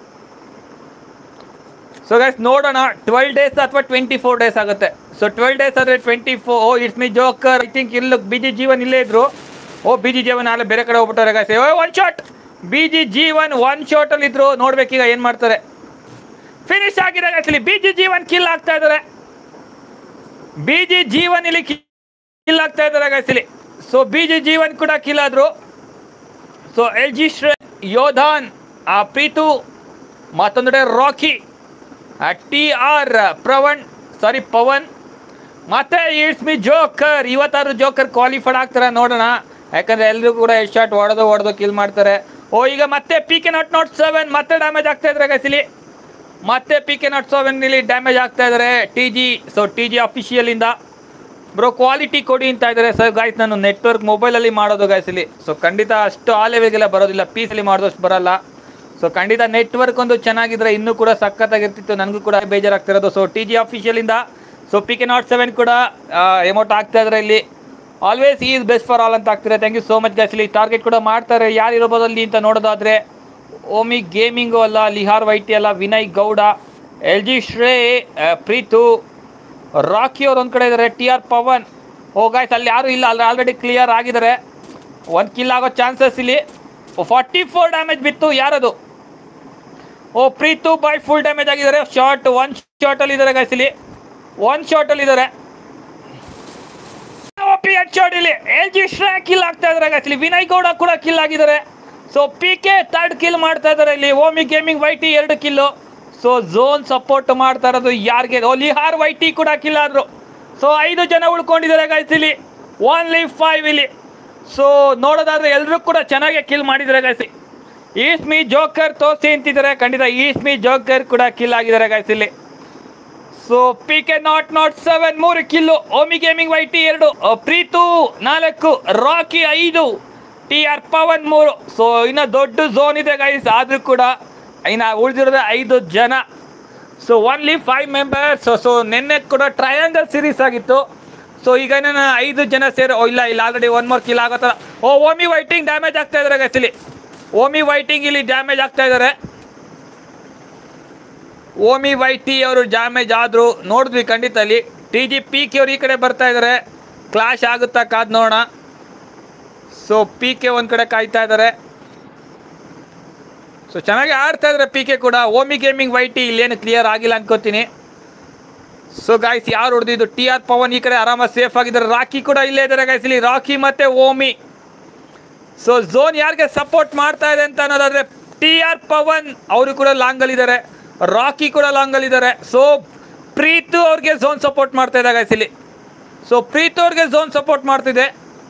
ಸೊ ಗೈಸ್ ನೋಡೋಣ ಟ್ವೆಲ್ ಡೇಸ್ ಅಥವಾ ಟ್ವೆಂಟಿ ಫೋರ್ ಡೇಸ್ ಆಗುತ್ತೆ ಸೊ ಟ್ವೆಲ್ ಡೇಸ್ ಆದರೆ ಟ್ವೆಂಟಿ ಫೋ ಓ it's me joker I think ಇಲ್ಲಿ ಬಿ ಜಿ ಜೀವನ್ ಇಲ್ಲೇ ಇದ್ರು ಓ ಬಿ ಜಿ ಜೀವನ್ ಅಲ್ಲೇ ಬೇರೆ ಕಡೆ ಹೋಗ್ಬಿಟ್ಟಾರೆ guys one shot B G Jeevan one ಶಾಟಲ್ಲಿ ಇದ್ರು ನೋಡ್ಬೇಕೀಗ ಏನು ಮಾಡ್ತಾರೆ ಫಿನಿಶ್ ಆಗಿದೆ guys ಇಲ್ಲಿ ಬಿ ಜಿ ಜೀವನ್ ಕಿಲ್ ಆಗ್ತಾ ಇದ್ದಾರೆ ಬಿ ಜಿ ಜೀವನ್ ಇಲ್ಲಿ ಕಿಲ್ ಆಗ್ತಾ ಇದ್ದಾರೆ guys ಇಲ್ಲಿ ಸೊ ಬಿ ಜಿ ಜೀವನ್ ಕೂಡ ಕಿಲ್ ಆದ್ರು so L G Shrey Yodhan ಆ ಪ್ರೀತು ಮತ್ತೊಂದೆಡೆ Rocky T R Pravan sorry Pavan ಮತ್ತೆ ಇಟ್ಸ್ ಮಿ ಜೋಕರ್ ಇವತ್ತಾದ್ರು ಜೋಕರ್ ಕ್ವಾಲಿಫೈಡ್ ಆಗ್ತಾರೆ ನೋಡೋಣ ಯಾಕಂದ್ರೆ ಎಲ್ಲರೂ ಕೂಡ ಎಷ್ಟು ಶಾಟ್ ಹೊಡೆದು ಹೊಡೆದು ಕಿಲ್ ಮಾಡ್ತಾರೆ ಓ ಈಗ ಮತ್ತೆ P K not not seven ಮತ್ತೆ ಡ್ಯಾಮೇಜ್ ಆಗ್ತಾ ಇದ್ದಾರೆ guys ಇಲ್ಲಿ ಮತ್ತೆ ಪಿ ಕೆ ನಾಟ್ ಸೆವೆನ್ ಇಲ್ಲಿ ಡ್ಯಾಮೇಜ್ ಆಗ್ತಾ ಇದ್ದಾರೆ T G so T G ಅಫಿಷಿಯಲಿಂದ ಬ್ರೋ ಕ್ವಾಲಿಟಿ ಕೊಡಿ ಅಂತ ಇದ್ದಾರೆ ಸರ್ ಗಾಯ್ಸ್ ನಾನು ನೆಟ್ವರ್ಕ್ ಮೊಬೈಲಲ್ಲಿ ಮಾಡೋದು ಗಾಯ್ಸ್ ಇಲ್ಲಿ ಸೊ ಖಂಡಿತ ಅಷ್ಟು ಆ ಲೆವೆಲ್ಗೆಲ್ಲ ಬರೋದಿಲ್ಲ ಪೀಸಲ್ಲಿ ಮಾಡೋದಷ್ಟು ಬರಲ್ಲ ಸೊ ಖಂಡಿತ ನೆಟ್ವರ್ಕ್ ಒಂದು ಚೆನ್ನಾಗಿದ್ರೆ ಇನ್ನೂ ಕೂಡ ಸಖತ್ತಾಗಿರ್ತಿತ್ತು ನನಗೂ ಕೂಡ ಬೇಜಾರಾಗ್ತಿರೋದು ಸೊ ಟಿ ಜಿ ಅಫಿಷಿಯಲಿಂದ so P K naught seven ಕೂಡ ಎಮೌಂಟ್ ಆಗ್ತಾ ಇದ್ದಾರೆ ಇಲ್ಲಿ always is best for all ಅಂತ ಆಗ್ತಿದೆ thank you so much guys ಇಲ್ಲಿ ಟಾರ್ಗೆಟ್ ಕೂಡ ಮಾಡ್ತಾರೆ ಯಾರು ಇರ್ಬೋದು ಅಲ್ಲಿ ಅಂತ ನೋಡೋದಾದ್ರೆ ಓಮಿ ಗೇಮಿಂಗು ಅಲ್ಲ ಲಿಹಾರ್ ವೈಟಿ ಅಲ್ಲ ವಿನಯ್ ಗೌಡ ಎಲ್ ಜಿ ಶ್ರೇ ಆ, ಪ್ರೀತು ರಾಕಿ ಅವ್ರು ಒಂದು ಕಡೆ ಇದ್ದಾರೆ ಟಿ ಆರ್ ಪವನ್ ಓ ಗಾಯ್ಸ್ ಅಲ್ಲಿ ಯಾರು ಇಲ್ಲ ಅಲ್ಲಿ ಆಲ್ರೆಡಿ ಕ್ಲಿಯರ್ ಆಗಿದ್ದಾರೆ ಒಂದು ಕಿಲ್ ಆಗೋ ಚಾನ್ಸಸ್ ಇಲ್ಲಿ ಫಾರ್ಟಿ ಫೋರ್ ಡ್ಯಾಮೇಜ್ ಬಿತ್ತು ಯಾರದು ಓ ಪ್ರೀತು ಬಾಯ್ ಫುಲ್ ಡ್ಯಾಮೇಜ್ ಆಗಿದ್ದಾರೆ ಶಾರ್ಟ್ ಒನ್ ಶಾರ್ಟಲ್ಲಿ ಇದ್ದಾರೆ ಗಾಯ್ಸ್ ಇಲ್ಲಿ ಒನ್ ಶಾರ್ಟಲ್ಲಿ ಇದ್ದಾರೆ ಪಿ ಎಚ್ ಶಾರ್ಟ್ ಇಲ್ಲಿ ಎಲ್ ಜಿ ಶ್ರೇ ಕಿಲ್ ಆಗ್ತಾ ಇದ್ದಾರೆ guys ಇಲ್ಲಿ ವಿನಯ್ ಗೌಡ ಕೂಡ ಕಿಲ್ ಆಗಿದ್ದಾರೆ so P K third kill ಮಾಡ್ತಾ ಇದ್ದಾರೆ ಇಲ್ಲಿ ಓಮಿ ಗೇಮಿಂಗ್ ವೈ ಟಿ ಎರಡು ಕಿಲ್ಲು ಸೊ ಝೋನ್ ಸಪೋರ್ಟ್ ಮಾಡ್ತಾ ಇರೋದು ಯಾರಿಗೆ ಓ ಲಿಹಾರ್ ವೈ ಟಿ ಕೂಡ ಕಿಲ್ ಆದ್ರು ಸೊ ಐದು ಜನ ಉಳ್ಕೊಂಡಿದ್ದಾರೆ guys ಇಲ್ಲಿ ಓನ್ಲಿ ಫೈವ್ ಇಲ್ಲಿ ಸೊ ನೋಡೋದಾದ್ರೆ ಎಲ್ಲರೂ ಕೂಡ ಚೆನ್ನಾಗಿ ಕಿಲ್ ಮಾಡಿದ್ದಾರೆ guys ಈಸ್ಮಿ ಜೋಕರ್ ತೋಸಿ ಅಂತಿದ್ದಾರೆ ಖಂಡಿತ ಈಸ್ಮಿ ಜೋಕರ್ ಕೂಡ ಕಿಲ್ ಆಗಿದ್ದಾರೆ guys ಇಲ್ಲಿ so P K not not seven ಮೂರು kill Omi gaming Y T ಎರಡು ಅ, ಪ್ರೀತು ನಾಲ್ಕು ರಾಕಿ ಐದು ಟಿ ಆರ್ ಪವನ್ ಮೂರು ಸೊ ಇನ್ನು ದೊಡ್ಡ ಝೋನ್ ಇದೆ ಗೈಸ್ ಆದರೂ ಕೂಡ ಇನ್ನು ಉಳಿದಿರೋದು ಐದು ಜನ so only five members so ನಿನ್ನೆ ಕೂಡ ಟ್ರಯಾಂಗಲ್ ಸೀರೀಸ್ ಆಗಿತ್ತು ಸೊ ಈಗ ನಾನು ಐದು ಜನ ಸೇರಿ ಓ ಇಲ್ಲ ಇಲ್ಲ ಆಲ್ರೆಡಿ ಒನ್ ಮೋರ್ ಕಿಲ್ ಆಗೋ ಥರ ಓ ಓಮಿ ವೈಟಿಂಗ್ ಡ್ಯಾಮೇಜ್ ಆಗ್ತಾ ಇದ್ದಾರೆ ಗೈಸ್ ಇಲ್ಲಿ ಓಮಿ ವೈಟಿಂಗ್ ಇಲ್ಲಿ ಡ್ಯಾಮೇಜ್ ಆಗ್ತಾ ಇದ್ದಾರೆ ಓಮಿ ವೈ ಟಿ ಅವರು ಡ್ಯಾಮೇಜ್ ಆದರು ನೋಡಿದ್ವಿ ಖಂಡಿತ ಅಲ್ಲಿ ಟಿ ಜಿ ಪಿ ಕೆ ಅವ್ರು ಈ ಕಡೆ ಬರ್ತಾ ಇದ್ದಾರೆ ಕ್ಲಾಶ್ ಆಗುತ್ತಾ ಕಾದ್ ನೋಡೋಣ ಸೊ ಪಿ ಕೆ ಒಂದು ಕಡೆ ಕಾಯ್ತಾ ಇದ್ದಾರೆ ಸೊ ಚೆನ್ನಾಗಿ ಆಡ್ತಾ ಇದ್ದಾರೆ ಪಿ ಕೆ ಕೂಡ ಓಮಿ ಗೇಮಿಂಗ್ ವೈ ಟಿ ಇಲ್ಲೇನು ಕ್ಲಿಯರ್ ಆಗಿಲ್ಲ ಅನ್ಕೋತೀನಿ ಸೊ ಗಾಯ್ಸ್ ಯಾರು ಹೊಡೆದಿದ್ದು ಟಿ ಆರ್ ಪವನ್ ಈ ಕಡೆ ಆರಾಮಾಗಿ ಸೇಫ್ ಆಗಿದ್ದಾರೆ ರಾಕಿ ಕೂಡ ಇಲ್ಲೇ ಇದ್ದಾರೆ ಗಾಯ್ಸ್ ಇಲ್ಲಿ ರಾಕಿ ಮತ್ತೆ ಓಮಿ ಸೊ ಝೋನ್ ಯಾರಿಗೆ ಸಪೋರ್ಟ್ ಮಾಡ್ತಾ ಇದೆ ಅಂತ ಅನ್ನೋದಾದ್ರೆ ಟಿ ಆರ್ ಪವನ್ ಅವರು ಕೂಡ ಲಾಂಗಲ್ಲಿದ್ದಾರೆ ರಾಕಿ ಕೂಡ ಲಾಂಗಲ್ಲಿದ್ದಾರೆ ಸೊ ಪ್ರೀತು ಅವ್ರಿಗೆ ಝೋನ್ ಸಪೋರ್ಟ್ ಮಾಡ್ತಾ ಇದೆ guys ಇಲ್ಲಿ ಸೊ ಪ್ರೀತು ಅವ್ರಿಗೆ ಝೋನ್ ಸಪೋರ್ಟ್ ಮಾಡ್ತಿದೆ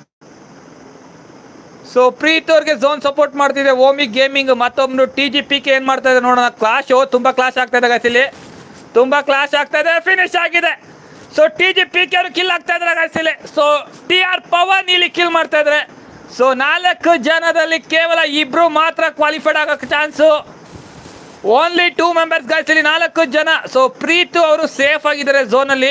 ಸೊ ಪ್ರೀತ್ ಅವ್ರಿಗೆ ಝೋನ್ ಸಪೋರ್ಟ್ ಮಾಡ್ತಿದೆ ಓಮಿ ಗೇಮಿಂಗ್ ಮತ್ತೊಬ್ರು ಟಿ ಜಿ ಪಿ ಕೆ ಏನು ಮಾಡ್ತಾ ಇದೆ ನೋಡೋಣ ಕ್ಲಾಶ್ ತುಂಬ ಕ್ಲಾಶ್ ಆಗ್ತಾ ಇದೆ guys ಇಲ್ಲಿ ತುಂಬ ಕ್ಲಾಶ್ ಆಗ್ತಾ ಇದೆ ಫಿನಿಶ್ ಆಗಿದೆ so T G P K ಅವರು ಕಿಲ್ ಆಗ್ತಾ ಇದ್ದಾರೆ guys ಇಲ್ಲಿ ಸೊ ಟಿ ಆರ್ ಪವನ್ ಇಲ್ಲಿ ಕಿಲ್ ಮಾಡ್ತಾ ಇದ್ದಾರೆ ಸೊ ನಾಲ್ಕು ಜನದಲ್ಲಿ ಕೇವಲ ಇಬ್ರು ಮಾತ್ರ ಕ್ವಾಲಿಫೈಡ್ ಆಗೋಕ್ಕೆ chance only two members guys ಇಲ್ಲಿ ನಾಲ್ಕು ಜನ ಸೊ ಪ್ರೀತು ಅವರು ಸೇಫ್ ಆಗಿದ್ದಾರೆ ಝೋನಲ್ಲಿ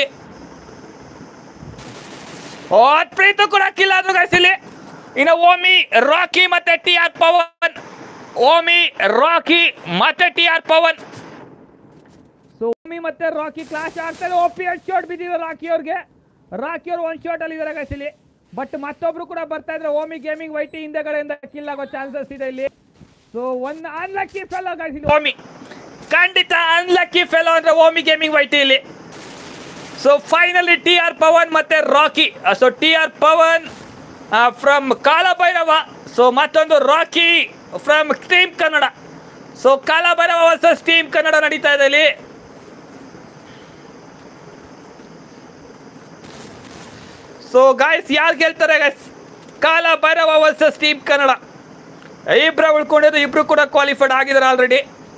ಓ ಪ್ರೀತು ಕೂಡ ಕಿಲ್ ಆದ್ರು ಗಾಯ್ಸ್ ಇಲ್ಲಿ ಇನ್ನು ಓಮಿ ರಾಕಿ ಮತ್ತೆ T R Pavan Omi Rocky ಮತ್ತೆ T R Pavan so Omi ಮತ್ತೆ ರಾಕಿ ಕ್ಲಾಶ್ ಆಗ್ತಾರೆ ಓ ಪಿ ಎಚ್ ಶಾಟ್ ಬಿದ್ದಿದೆ ರಾಕಿ ಅವ್ರಿಗೆ ರಾಕಿ ಅವರು ಒನ್ ಶಾಟ್ ಅಲ್ಲಿ ಇದ್ದಾರೆ guys ಇಲ್ಲಿ ಬಟ್ ಮತ್ತೊಬ್ರು ಕೂಡ ಬರ್ತಾ ಇದ್ರೆ ಓಮಿ ಗೇಮಿಂಗ್ ವೈಟಿ ಹಿಂದೆಗಡೆಯಿಂದ ಕಿಲ್ ಆಗೋ ಚಾನ್ಸಸ್ ಇದೆ ಇಲ್ಲಿ ಸೊ ಒಂದು ಅನ್ಲಕ್ಕಿ ಫೆಲೋ guys ಇಲ್ಲಿ ಓಮಿ ಖಂಡಿತ ಅನ್ಲಕ್ಕಿ ಫೆಲೋ ಅಂದ್ರೆ ಓಮಿ ಗೇಮಿಂಗ್ ವೈಟಿ ಇಲ್ಲಿ so finally T R Pavan ಮತ್ತೆ Rocky so T R Pavan from Kalabhairava so ಮತ್ತೊಂದು Rocky from team Kannada so Kalabhairava versus team Kannada ನಡೀತಾ ಇದೆ ಇಲ್ಲಿ ಸೊ ಗಾಯ್ಸ್ ಯಾರು ಗೆಲ್ತಾರೆ ಗಾಯ್ಸ್ ಕಾಲ ಭೈರವ ವರ್ಸಸ್ ಟೀಮ್ ಕನ್ನಡ ಇಬ್ಬರ ಉಳ್ಕೊಂಡಿದ್ದು ಇಬ್ರು ಕೂಡ ಕ್ವಾಲಿಫೈಡ್ ಆಗಿದ್ದಾರೆ ಆಲ್ರೆಡಿ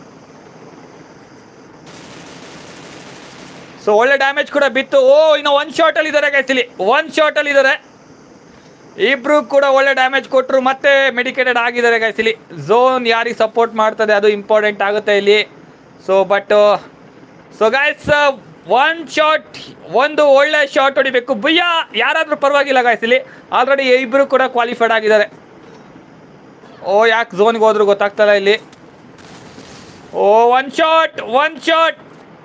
ಸೊ ಒಳ್ಳೆ ಡ್ಯಾಮೇಜ್ ಕೂಡ ಬಿತ್ತು ಓ ಇನ್ನು ಒನ್ ಶಾಟ್ ಅಲ್ಲಿ ಇದ್ದಾರೆ ಗೈಸ್ ಇಲ್ಲಿ ಒನ್ ಶಾಟ್ ಅಲ್ಲಿ ಇದ್ದಾರೆ ಇಬ್ರು ಕೂಡ ಒಳ್ಳೆ ಡ್ಯಾಮೇಜ್ ಕೊಟ್ಟರು ಮತ್ತೆ ಮೆಡಿಕೇಟೆಡ್ ಆಗಿದ್ದಾರೆ ಗೈಸ್ ಇಲ್ಲಿ ಝೋನ್ ಯಾರಿಗೆ ಸಪೋರ್ಟ್ ಮಾಡ್ತದೆ ಅದು ಇಂಪಾರ್ಟೆಂಟ್ ಆಗುತ್ತೆ ಇಲ್ಲಿ so but so guys one shot ಒಂದು ಒಳ್ಳೆ ಶಾಟ್ ಹೊಡಿಬೇಕು ಬುಯ್ಯ ಯಾರಾದರೂ ಪರವಾಗಿಲ್ಲ ಗೈಸ್ ಇಲ್ಲಿ ಆಲ್ರೆಡಿ ಇಬ್ರು ಕೂಡ ಕ್ವಾಲಿಫೈಡ್ ಆಗಿದ್ದಾರೆ ಓ ಯಾಕೆ ಝೋನ್ಗೆ ಹೋದ್ರು ಗೊತ್ತಾಗ್ತಲ್ಲ ಇಲ್ಲಿ ಓ one shot one shot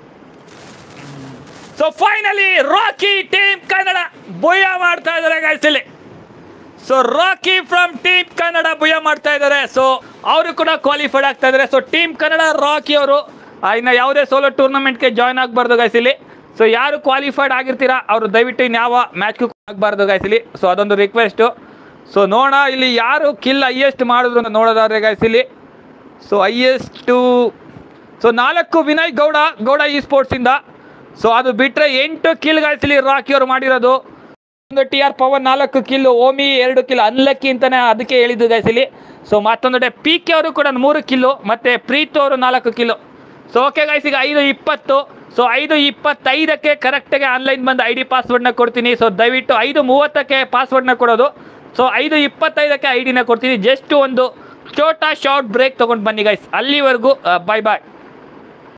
so finally Rocky team Kannada booyah ಮಾಡ್ತಾ ಇದ್ದಾರೆ ಗೈಸ್ ಇಲ್ಲಿ so rakhi from team Kannada booyah ಮಾಡ್ತಾ ಇದ್ದಾರೆ ಸೊ ಅವರು ಕೂಡ ಕ್ವಾಲಿಫೈಡ್ ಆಗ್ತಾ ಇದ್ದಾರೆ ಸೊ ಟೀಮ್ ಕನ್ನಡ ರಾಕಿ ಅವರು ಇನ್ನು ಯಾವುದೇ ಸೋಲೋ ಟೂರ್ನಮೆಂಟ್ಗೆ ಜಾಯ್ನ್ ಆಗಬಾರ್ದು ಗೈಸ್ ಇಲ್ಲಿ ಸೊ ಯಾರು ಕ್ವಾಲಿಫೈಡ್ ಆಗಿರ್ತೀರಾ ಅವರು ದಯವಿಟ್ಟು ಇನ್ಯಾವ ಮ್ಯಾಚ್ಗೂ ಆಗಬಾರ್ದು ಗೈಸ್ ಇಲ್ಲಿ ಸೊ ಅದೊಂದು ರಿಕ್ವೆಸ್ಟು ಸೊ ನೋಡೋಣ ಇಲ್ಲಿ ಯಾರು ಕಿಲ್ ಹೈಯೆಸ್ಟ್ ಮಾಡಿದ್ರು ಅಂತ ನೋಡೋದಾದ್ರೆ ಗೈಸ್ ಇಲ್ಲಿ ಸೊ ಹೈಯೆಸ್ಟು ಸೊ ನಾಲ್ಕು ವಿನಯ್ ಗೌಡ ಗೌಡ ಈ ಸ್ಪೋರ್ಟ್ಸಿಂದ ಸೊ ಅದು ಬಿಟ್ಟರೆ ಎಂಟು ಕಿಲ್ ಗೈಸ್ ಇಲ್ಲಿ ರಾಕಿ ಅವರು ಮಾಡಿರೋದು ಒಂದು ಟಿ ಆರ್ ಪವನ್ ನಾಲ್ಕು ಕಿಲ್ಲು ಓಮಿ ಎರಡು ಕಿಲ್ ಅನ್ಲಕ್ಕಿ ಅಂತಾನೆ ಅದಕ್ಕೆ ಹೇಳಿದ್ದು ಗೈಸ್ ಇಲ್ಲಿ ಸೊ ಮತ್ತೊಂದು ಪಿ ಕೆ ಅವರು ಕೂಡ ಮೂರು ಕಿಲ್ಲು ಮತ್ತೆ ಪ್ರೀತ್ ಅವರು ನಾಲ್ಕು ಕಿಲ್ಲು ಸೊ ಓಕೆ ಗೈಸ್ ಈಗ ಐದು ಇಪ್ಪತ್ತು ಸೊ ಐದು ಇಪ್ಪತ್ತೈದಕ್ಕೆ ಕರೆಕ್ಟಾಗಿ ಆನ್ಲೈನ್ ಬಂದು ಐ ಡಿ ಪಾಸ್ವರ್ಡ್ನ ಕೊಡ್ತೀನಿ ಸೊ ದಯವಿಟ್ಟು ಐದು ಮೂವತ್ತಕ್ಕೆ ಪಾಸ್ವರ್ಡ್ನ ಕೊಡೋದು ಸೊ ಐದು ಇಪ್ಪತ್ತೈದಕ್ಕೆ ಐ ಡಿನ ಕೊಡ್ತೀನಿ ಜಸ್ಟ್ ಒಂದು ಚೋಟಾ ಶಾರ್ಟ್ ಬ್ರೇಕ್ ತೊಗೊಂಡು ಬನ್ನಿ ಗೈಸ್ ಅಲ್ಲಿವರೆಗೂ ಬಾಯ್ ಬಾಯ್